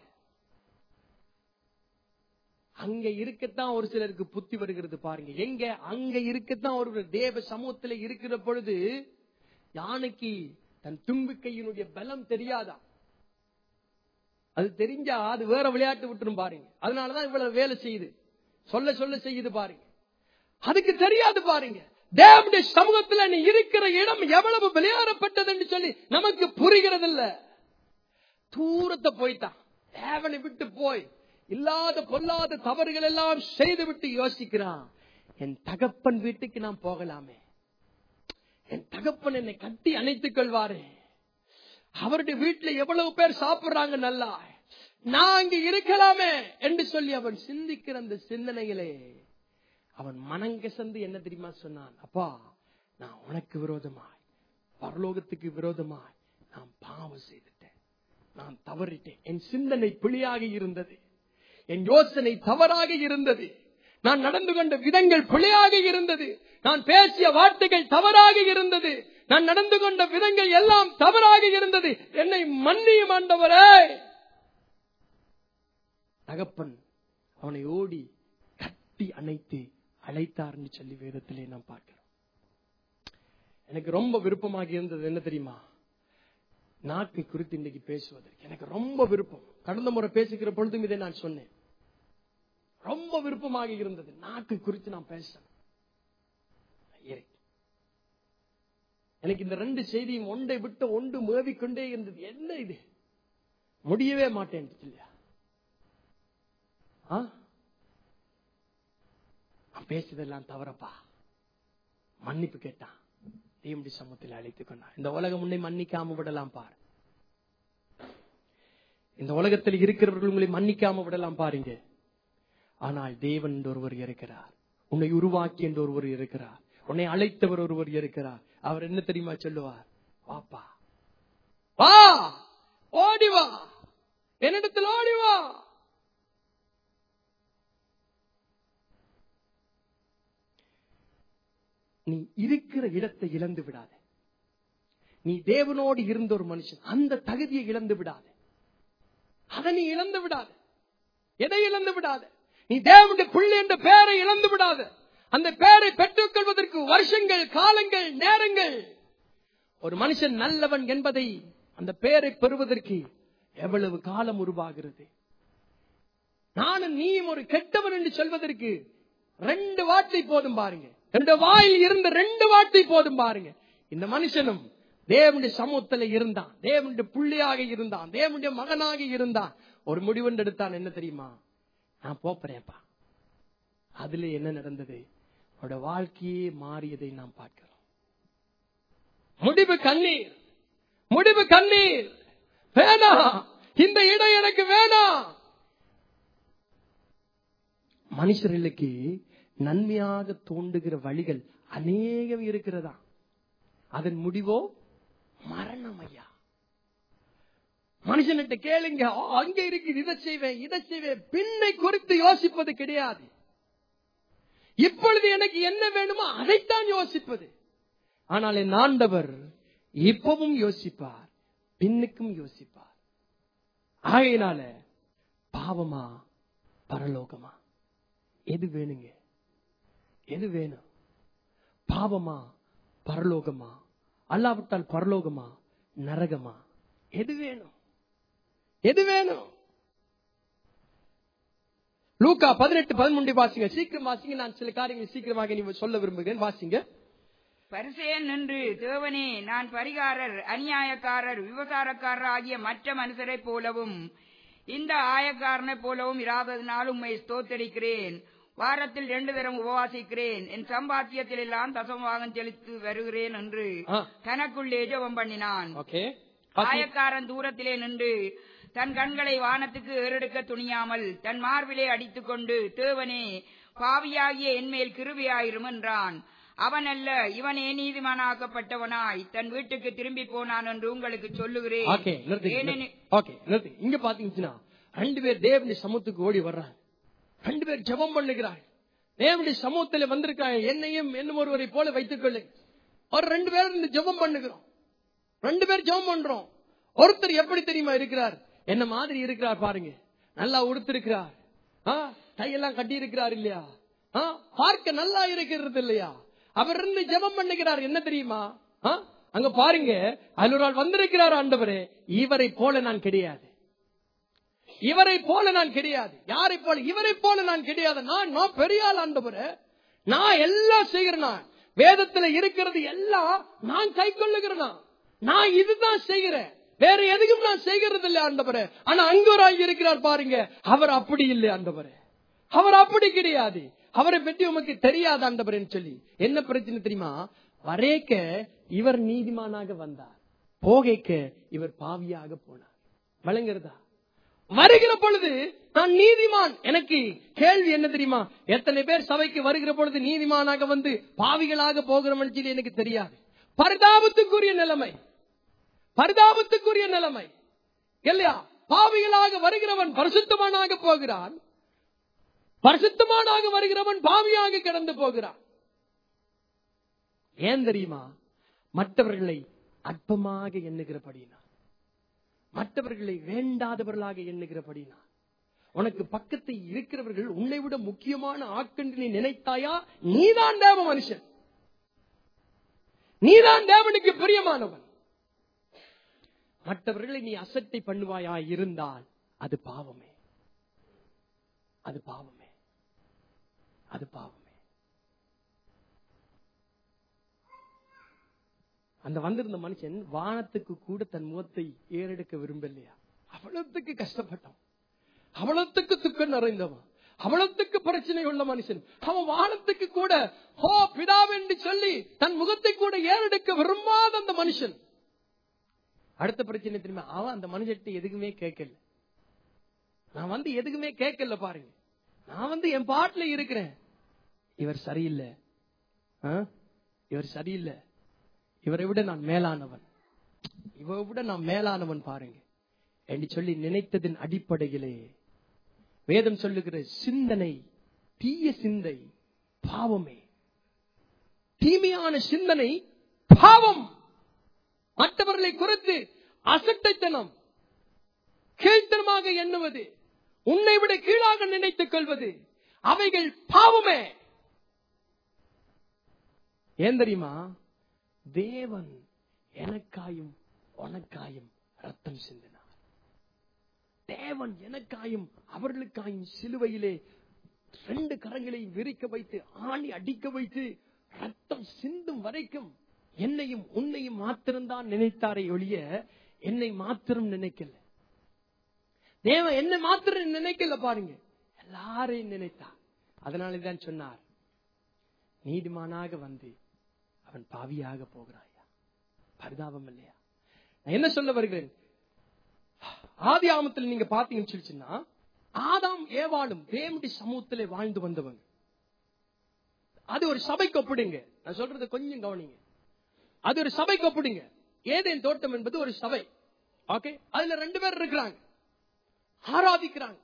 அங்க இருக்கத்தான் ஒரு சிலருக்கு புத்தி வருகிறது பாருங்க எங்க அங்க இருக்கத்தான் ஒரு தேவ சமூகத்துல இருக்கிற பொழுது யானைக்கு தன் தும்பிக்கையினுடைய பலம் தெரியாதா அது தெரிஞ்சா அது வேற விளையாட்டு விட்டுரும் பாருங்க அதனாலதான் இவ்வளவு வேலை செய்யுது சொல்ல சொல்ல செய்யுது பாருங்க அதுக்கு தெரியாது பாருங்க தேவனுடைய சமூகத்துல நீ இருக்கிற இடம் எவ்வளவு விளையாடப்பட்டது என்று சொல்லி நமக்கு புரிகிறது இல்ல தூரத்தை போய்ட்டான் தேவனை விட்டு போய் இல்லாத பொல்லாத தவறுகள் எல்லாம் செய்து விட்டு யோசிக்கிறான் என் தகப்பன் வீட்டுக்கு நான் போகலாமே என் தகப்பன் என்னை கட்டி அணைத்துக் கொள்வாரே அவருடைய வீட்டுல எவ்வளவு பேர் சாப்பிடுறாங்க நல்லா நான் அங்க இருக்கலாமே என்று சொல்லி அவன் சிந்திக்கிற அந்த சிந்தனையிலே அவன் மனங்கசந்து என்ன தெரியுமா சொன்னான் அப்பா நான் உனக்கு விரோதமாய் பரலோகத்துக்கு விரோதமாய் நான் பாவம் செய்துட்டேன் நான் தவறிட்டேன் என் சிந்தனை பிழையாக இருந்தது என் யோசனை தவறாக இருந்தது நான் நடந்து கொண்ட விதங்கள் பிழையாக இருந்தது நான் பேசிய வார்த்தைகள் தவறாக இருந்தது நான் நடந்து கொண்ட விதங்கள் எல்லாம் தவறாக இருந்தது என்னை மன்னியும் ஆண்டவரே தகப்பன் அவனை ஓடி கட்டி அணைத்து அழைத்தார்னு சொல்லி வேதத்திலே நாம் பார்க்கிறோம் எனக்கு ரொம்ப விருப்பமாக இருந்தது என்ன தெரியுமா நாக்கை குறித்து இன்னைக்கு பேசுவதற்கு எனக்கு ரொம்ப விருப்பம் கடந்த முறை பேசுகிற பொழுதும் இதை நான் சொன்னேன் ரொம்ப விருப்பமாக இருந்தது நாக்கை குறித்து நான் பேசணும் இறை. எனக்கு இந்த ரெண்டு செய்தியும் ஒன்றை விட்டு ஒன்று மேவிக்கொண்டே இருந்தது என்ன இது முடியவே மாட்டேன் இல்லையா ஆ? நான் பேசுதெல்லாம் தவறப்பா மன்னிப்பு கேட்டான் தேவனுடைய சமூகத்தில் அழைத்துக் கொண்டான் இந்த உலகம் உன்னை மன்னிக்காம விடலாம் பார் இந்த உலகத்தில் இருக்கிறவர்கள் உங்களை மன்னிக்காம விடலாம் பாருங்க ஆனால் தேவன் என்று ஒருவர் இருக்கிறார் உன்னை உருவாக்கி என்று ஒருவர் இருக்கிறார் உன்னை அழைத்தவர் ஒருவர் இருக்கிறார் அவர் என்ன தெரியுமா சொல்லுவார் வாப்பா வா ஓடி வா என்னிடத்தில் ஓடி வா நீ இருக்கிற இடத்தை இழந்து விடாத நீ தேவனோடு இருந்த ஒரு மனுஷன் அந்த தகுதியை இழந்து விடாத அதை நீ இழந்து விடாத எதை இழந்து விடாத நீ தேவனுடைய பிள்ளை என்ற பெயரை இழந்து விடாத அந்த பெயரை பெற்றுக் கொள்வதற்கு வருஷங்கள் காலங்கள் நேரங்கள் ஒரு மனுஷன் நல்லவன் என்பதை அந்த பெயரை பெறுவதற்கு எவ்வளவு காலம் உருவாகிறது நானும் நீயும் ஒரு கெட்டவன் என்று சொல்வதற்கு ரெண்டு வார்த்தை போதும் பாருங்க ரெண்டு வாயில் இருந்த ரெண்டு வார்த்தை போதும் பாருங்க இந்த மனுஷனும் தேவனுடைய சமூகத்துல இருந்தான் தேவனுடைய புள்ளியாக இருந்தான் தேவனுடைய மகனாக இருந்தான் ஒரு முடிவென்று எடுத்தான் என்ன தெரியுமா நான் போப்பறேன்ப்பா அதுல என்ன நடந்தது அவரோட வாழ்க்கையே மாறியதை நாம் பார்க்கிறோம் முடிவு கண்ணீர் முடிவு கண்ணீர் வேணாம் இந்த இடம் எனக்கு வேணாம் மனுஷர்களுக்கு நன்மையாக தோன்றுகிற வழிகள் அநேகம் இருக்கிறதா அதன் முடிவோ மரணம் ஐயா மனுஷன்கிட்ட கேளுங்க "ஆ, அங்க இருக்கு இதை செய்வேன் இதை செய்வேன் பின்னை குறித்து யோசிப்பது கிடையாது இப்பொழுது எனக்கு என்ன வேணுமோ அதைத்தான் யோசிப்பது ஆனால் என் ஆண்டவர் இப்பவும் யோசிப்பார் பின்னுக்கும் யோசிப்பார் ஆகையினால பாவமா பரலோகமா எது வேணுங்க எது வேணும் பாவமா பரலோகமா அல்லாவிட்டால் பரலோகமா நரகமா எது வேணும் எது வேணும் லூக்கா பதினெட்டு பதிமூன்று வாசிங்க சீக்கிரம் வாசிங்க நான் சில காரியங்களை சீக்கிரமாக நீ சொல்ல விரும்புகிறேன் வாசிங்க பரிசேயன் நின்று தேவனே நான் பரிகாரர் அநியாயக்காரர் விபசாரக்காரர் ஆகிய மற்ற மனுஷரைப் போலவும் இந்த ஆயக்காரனைப் போலவும் இராததினால் உம்மை ஸ்தோத்தரிக்கிறேன் வாரத்தில் ரெண்டு தரம் உபவாசிக்கிறேன் என் சம்பாத்தியத்தில் எல்லாம் தசமபாகம் செலுத்தி வருகிறேன் என்று ஆ. தனக்குள்ளே ஜெபம் பண்ணினான் ஓகே ஆயக்காரன் தூரத்திலே நின்று தன் கண்களை வானத்துக்கு ஏறெடுக்க துணியாமல் தன் மார்பிலே அடித்துக்கொண்டு தேவனே பாவியாகிய என்மேல் கிருபியாயிரும் என்றான் அவன் அல்ல இவனே நீதிமானாக்கப்பட்டவனாய் தன் வீட்டுக்கு திரும்பி போனான் என்று உங்களுக்கு சொல்லுகிறேன் ஓகே நிறுத்தி ஏனெனில் ஓகே நிறுத்தி இங்க பாத்தீங்கன்னா ரெண்டு பேர் தேவனுடைய சமூகத்துக்கு ஓடி வர்றாங்க ரெண்டு பேர் ஜெபம் பண்ணுகிறாங்க தேவனுடைய சமூகத்துல வந்திருக்காங்க என்னையும் என்னும் ஒருவரை போல வைத்துக் கொள்ளுங்க ஒரு ரெண்டு பேரும் இந்த ஜெபம் பண்ணுகிறோம் ரெண்டு பேர் ஜெபம் பண்றோம் ஒருத்தர் எப்படி தெரியுமா இருக்கிறார் என்ன மாதிரி இருக்கிறார் பாருங்க நல்லா உடுத்திருக்கிறார் ஆ, கையெல்லாம் கட்டி இருக்கிறார் இல்லையா ஆ, பார்க்க நல்லா இருக்கிறது இல்லையா அவர் இருந்து ஜெபம் பண்ணுகிறார் என்ன தெரியுமா ஆ, அங்க பாருங்க அதில் ஒரு ஆள் வந்திருக்கிறார் ஆண்டவரே இவரை போல நான் கிடையாது இவரை போல நான் கிடையாது யாரை போல இவரை போல நான் கிடையாது நான் நான் பெரிய ஆள் ஆண்டவரே நான் எல்லாம் செய்கிறேன் நான். வேதத்துல இருக்கிறது எல்லாம் நான் கை கொள்ளுகிறேன் நான் இதுதான் செய்கிறேன் வேற எதுக்கும் நான் செய்கிறது இல்லை ஆண்டவரே ஆனா அங்க ஒரு ஆள் இருக்கிறார் பாருங்க அவர் அப்படி இல்லை ஆண்டவரே அவர் அப்படி கிடையாது அவரை பற்றி உமக்கு தெரியாது ஆண்டவரேன்னு சொல்லி என்ன பிரச்சனை தெரியுமா வரேக்க இவர் நீதிமானாக வந்தார் போகைக்க இவர் பாவியாக போனார் வழங்குறதா வருகிற பொழுது நான் நீதிமான் எனக்கு கேள்வி என்ன தெரியுமா எத்தனை பேர் சபைக்கு வருகிற பொழுது நீதிமானாக வந்து பாவிகளாக போகிறோம்னு சொல்லி எனக்கு தெரியாது பரிதாபத்துக்குரிய நிலைமை பரிதாபத்துக்குரிய நிலைமை இல்லையா பாவிகளாக வருகிறவன் பரிசுத்தமானாக போகிறான் பரிசுத்தமானாக வருகிறவன் பாவியாக கிடந்து போகிறான் ஏன் தெரியுமா மற்றவர்களை அற்பமாக எண்ணுகிறபடினா மற்றவர்களை வேண்டாதவர்களாக எண்ணுகிறபடினா உனக்கு பக்கத்தில் இருக்கிறவர்கள் உன்னை விட முக்கியமான ஆட்கண்டு நீ நினைத்தாயா நீதான் தேவ மனுஷன் நீதான் தேவனுக்கு பிரியமானவன் மற்றவர்களை நீ அசட்டை பண்ணுவாயா இருந்தால் அது பாவமே அது பாவமே அது பாவமே அந்த வந்திருந்த மனுஷன் வானத்துக்கு கூட தன் முகத்தை ஏறெடுக்க விரும்பலையா அவ்வளவுக்கு கஷ்டப்பட்டான் அவ்வளவுக்கு துக்கம் நிறைந்தவன் அவ்வளவுக்கு பிரச்சனை உள்ள மனுஷன் அவன் வானத்துக்கு கூட ஹோ பிதாவென்று சொல்லி தன் முகத்தை கூட ஏறெடுக்க விரும்பாத அந்த மனுஷன் அடுத்த பிரச்சனை தெரியுமா அவன் அந்த மனுஷன்ட்ட எதுக்குமே கேட்கல நான் வந்து எதுக்குமே கேட்கல பாருங்க நான் வந்து என் பாட்டுல இருக்கிறேன் இவர் சரியில்லை ஆ? இவர் சரியில்லை இவரை விட நான் மேலானவன் இவரை விட நான் மேலானவன் பாருங்க என்று சொல்லி நினைத்ததின் அடிப்படையிலே வேதம் சொல்லுகிற சிந்தனை தீய சிந்தை பாவமே தீமையான சிந்தனை பாவம் மற்றவர்களை குறித்து அசட்டைத்தனம் கீழ்த்தனமாக எண்ணுவது உன்னை விட கீழாக நினைத்துக் கொள்வது அவைகள் பாவமே ஏன் தெரியுமா தேவன் எனக்காயும் உனக்காயும் ரத்தம் சிந்தினார் தேவன் எனக்காயும் அவர்களுக்காயும் சிலுவையிலே ரெண்டு கரங்களை விரிக்க வைத்து ஆணி அடிக்க வைத்து ரத்தம் சிந்தும் வரைக்கும் என்னையும் உன்னையும் மாத்திரம்தான் நினைத்தாரே ஒழிய என்னை மாத்திரம் நினைக்கல தேவன் என்னை மாத்திரம் நினைக்கல பாருங்க எல்லாரையும் நினைத்தார் அதனாலதான் சொன்னார் நீதிமானாக வந்து அவன் பாவியாக போகிறாயா பரிதாபம் இல்லையா நான் என்ன சொல்ல வருகிறேன் ஆதி ஆமத்தில் நீங்க பாத்தீங்கன்னு சொல்லிச்சுன்னா ஆதாம் ஏவாளும் தேவனுடைய சமூகத்திலே வாழ்ந்து வந்தவங்க அது ஒரு சபைக்கு ஒப்பிடுங்க நான் சொல்றது கொஞ்சம் கவனிங்க அது ஒரு சபைக்கு ஒப்பிடுங்க ஏதேன் தோட்டம் என்பது ஒரு சபை ஓகே அதுல ரெண்டு பேர் இருக்கிறாங்க ஆராதிக்கிறாங்க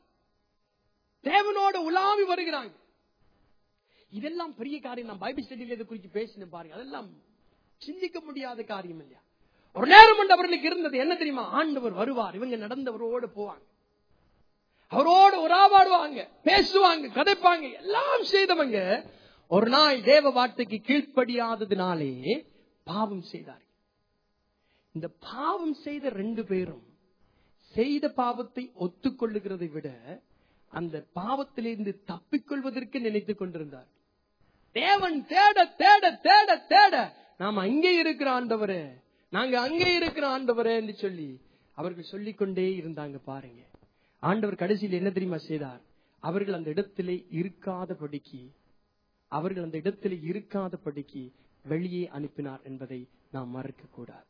தேவனோட உலாவி வருகிறாங்க இதெல்லாம் பெரிய காரியம் நான் பைபிள் ஸ்டடியில இதை குறித்து பேசினேன் பாருங்க அதெல்லாம் சிந்திக்க முடியாத காரியம் இல்லையா ஒரு நேரம் உண்டு அவர்களுக்கு இருந்தது என்ன தெரியுமா ஆண்டவர் வருவார் இவங்க நடந்தவரோடு போவாங்க அவரோடு உறாவாடுவாங்க பேசுவாங்க கதைப்பாங்க எல்லாம் செய்தவங்க ஒரு நாள் தேவ வார்த்தைக்கு கீழ்ப்படியாததினாலே பாவம் செய்தார்கள் இந்த பாவம் செய்த ரெண்டு பேரும் செய்த பாவத்தை ஒத்துக்கொள்ளுகிறதை விட அந்த பாவத்திலிருந்து தப்பிக்கொள்வதற்கு நினைத்துக் கொண்டிருந்தார் தேவன் தேட தேட தேட தேட நாம் அங்கே இருக்கிற ஆண்டவரே நாங்க அங்கே இருக்கிற ஆண்டவரே என்று சொல்லி அவர்கள் சொல்லிக் கொண்டே இருந்தாங்க பாருங்க ஆண்டவர் கடைசியில் என்ன தெரியுமா செய்தார் அவர்கள் அந்த இடத்திலே இருக்காதபடிக்கு அவர்கள் அந்த இடத்திலே இருக்காதபடிக்கு வெளியே அனுப்பினார் என்பதை நாம் மறக்க கூடாது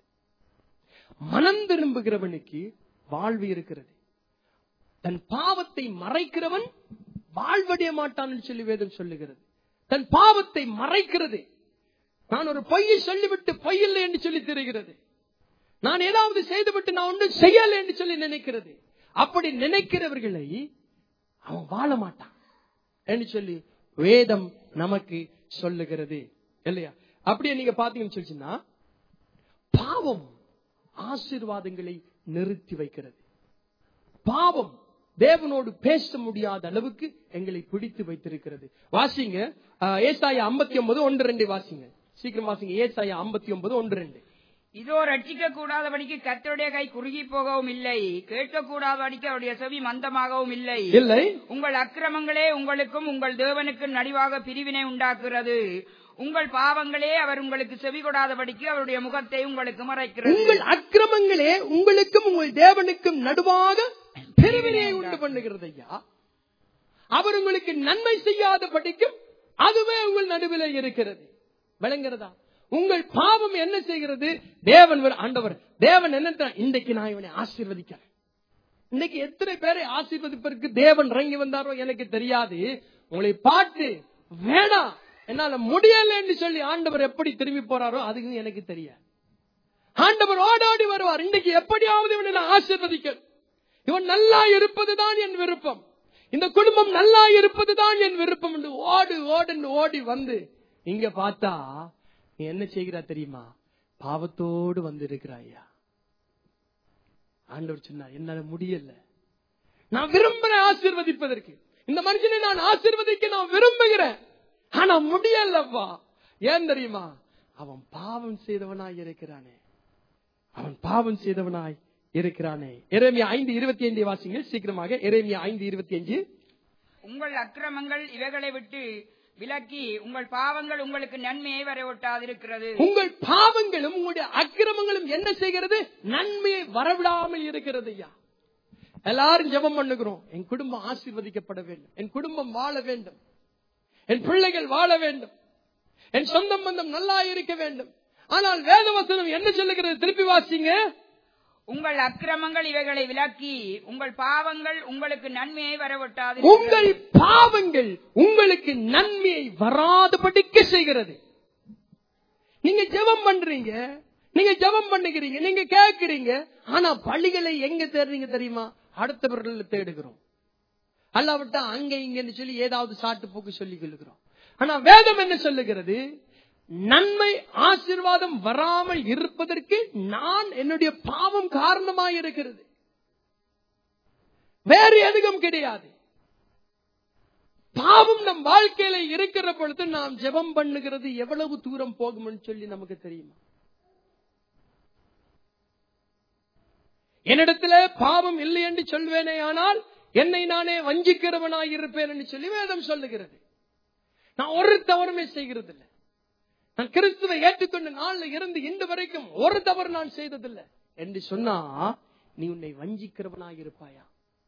மனம் திரும்புகிறவனுக்கு வாழ்வு இருக்கிறது தன் பாவத்தை மறைக்கிறவன் வாழ்வடைய மாட்டான் என்று சொல்லி வேதம் சொல்லுகிறது தன் பாவத்தை மறைக்கிறது நான் ஒரு பொய்யை சொல்லிவிட்டு பொய்யில்லை என்று சொல்லி தெரிகிறது நான் ஏதாவது செய்துவிட்டு நான் ஒன்றும் செய்யலை என்று சொல்லி நினைக்கிறது அப்படி நினைக்கிறவர்களை அவன் வாழ மாட்டான் என்று சொல்லி வேதம் நமக்கு சொல்லுகிறது இல்லையா அப்படியே நீங்க பாத்தீங்கன்னு சொல்லிச்சுன்னா பாவம் ஆசீர்வாதங்களை நிறுத்தி வைக்கிறது பாவம் தேவனோடு பேச முடியாத அளவுக்கு எங்களை பிடித்து வைத்திருக்கிறது வாசிங்க ஆஹ், ஏசாயா ஐம்பத்தி ஒன்பது ஒன்று ரெண்டு வாசிங்க சீக்கிரம் வாசிங்க ஏசாயா ஐம்பத்தி ஒன்பது ஒன்று ரெண்டு இதோ ரட்சிக்க கூடாதபடிக்கு கர்த்தருடைய கை குறுகி போகவும் இல்லை கேட்க கூடாதபடிக்கு அவருடைய செவி மந்தமாகவும் இல்லை இல்லை உங்கள் அக்கிரமங்களே உங்களுக்கும் உங்கள் தேவனுக்கும் நடிவாக பிரிவினை உண்டாக்குகிறது உங்கள் பாவங்களே அவர் உங்களுக்கு செவி கொடாதபடிக்கு அவருடைய முகத்தை உங்களுக்கு மறைக்கிறது உங்கள் அக்கிரமங்களே உங்களுக்கும் உங்கள் தேவனுக்கும் நடுவாக பிரிவினையை உண்டு பண்ணுகிறது ஐயா அவர் உங்களுக்கு நன்மை செய்யாத படிக்கும் அதுவே உங்கள் நடுவில் இருக்கிறது விளங்குறதா உங்கள் பாவம் என்ன செய்கிறது தேவன் ஒரு ஆண்டவர் தேவன் என்ன இன்றைக்கு நான் இவனை ஆசீர்வதிக்கிறேன் இன்னைக்கு எத்தனை பேரை ஆசீர்வதிப்பதற்கு தேவன் இறங்கி வந்தாரோ எனக்கு தெரியாது உங்களை பார்த்து வேணாம் என்னால முடியல என்று சொல்லி ஆண்டவர் எப்படி திரும்பி போறாரோ அதுக்கு எனக்கு தெரியாது ஆண்டவர் ஓடாடி வருவார் இன்னைக்கு எப்படியாவது இவனை நான் ஆசீர்வதிக்க இவன் நல்லா இருப்பதுதான் என் விருப்பம் இந்த குடும்பம் நல்லா இருப்பதுதான் என் விருப்பம் என்று ஓடு ஓடு ஓடி வந்து இங்க பார்த்தா நீ என்ன செய்கிறா தெரியுமா பாவத்தோடு வந்து இருக்கிறாயா ஆண்டவர் சொன்னார் என்னால முடியல நான் விரும்புறேன் ஆசீர்வதிப்பதற்கு இந்த மனுஷனை நான் ஆசீர்வதிக்க நான் விரும்புகிறேன் ஆனா முடியலப்பா ஏன் தெரியுமா அவன் பாவம் செய்தவனாய் இருக்கிறானே அவன் பாவம் செய்தவனாய் இருக்கிறானே எரேமியா ஐந்து இருபத்தி ஐந்து வாசிங்க சீக்கிரமாக எரேமியா ஐந்து இருபத்தி அஞ்சு உங்கள் அக்கிரமங்கள் இவைகளை விட்டு விலக்கி உங்கள் பாவங்கள் உங்களுக்கு நன்மையை வரவிட்டாதிருக்கிறது உங்கள் பாவங்களும் உங்களுடைய அக்கிரமங்களும் என்ன செய்கிறது நன்மையை வரவிடாமல் இருக்கிறது ஐயா எல்லாரும் ஜெபம் பண்ணுகிறோம் என் குடும்பம் ஆசீர்வதிக்கப்பட வேண்டும் என் குடும்பம் வாழ வேண்டும் என் பிள்ளைகள் வாழ வேண்டும் என் சொந்தம் பந்தம் நல்லா இருக்க வேண்டும் ஆனால் வேதவசனம் என்ன சொல்லுகிறது திருப்பி வாசிங்க உங்கள் அக்கிரமங்கள் இவைகளை விலக்கி உங்கள் பாவங்கள் உங்களுக்கு நன்மையை வரவிட்டாது உங்கள் பாவங்கள் உங்களுக்கு நன்மையை வராதபடிக்கு செய்கிறது நீங்க ஜெபம் பண்றீங்க நீங்க ஜெபம் பண்ணுகிறீங்க நீங்க கேட்கிறீங்க ஆனா பள்ளிகளை எங்க தேடுறீங்க தெரியுமா அடுத்தவர்கள் தேடுகிறோம் அல்லாவிட்டா அங்க இங்கன்னு சொல்லி ஏதாவது சாட்டு போக்கு சொல்லி கொள்ளுகிறோம் ஆனா வேதம் என்ன சொல்லுகிறது நன்மை ஆசீர்வாதம் வராமல் இருப்பதற்கு நான் என்னுடைய பாவம் காரணமாக இருக்கிறது வேறு எதுவும் கிடையாது பாவம் நம் வாழ்க்கையில இருக்கிற பொழுது நாம் ஜெபம் பண்ணுகிறது எவ்வளவு தூரம் போகும்னு சொல்லி நமக்கு தெரியுமா என்னிடத்துல பாவம் இல்லை என்று சொல்வேனே ஆனால் என்னை நானே வஞ்சிக்கிறவனாய் இருப்பேன் என்று சொல்லி வேதம் சொல்லுகிறது நான் ஒரு தவறுமே செய்கிறது இல்லை நான் கிறிஸ்துவை ஏற்றுக்கொண்ட நாள்ல இருந்து இன்று வரைக்கும் ஒரு தவறு நான் செய்ததில்லை என்று சொன்னா நீ உன்னை வஞ்சிக்கிறவனாய் இருப்பாயா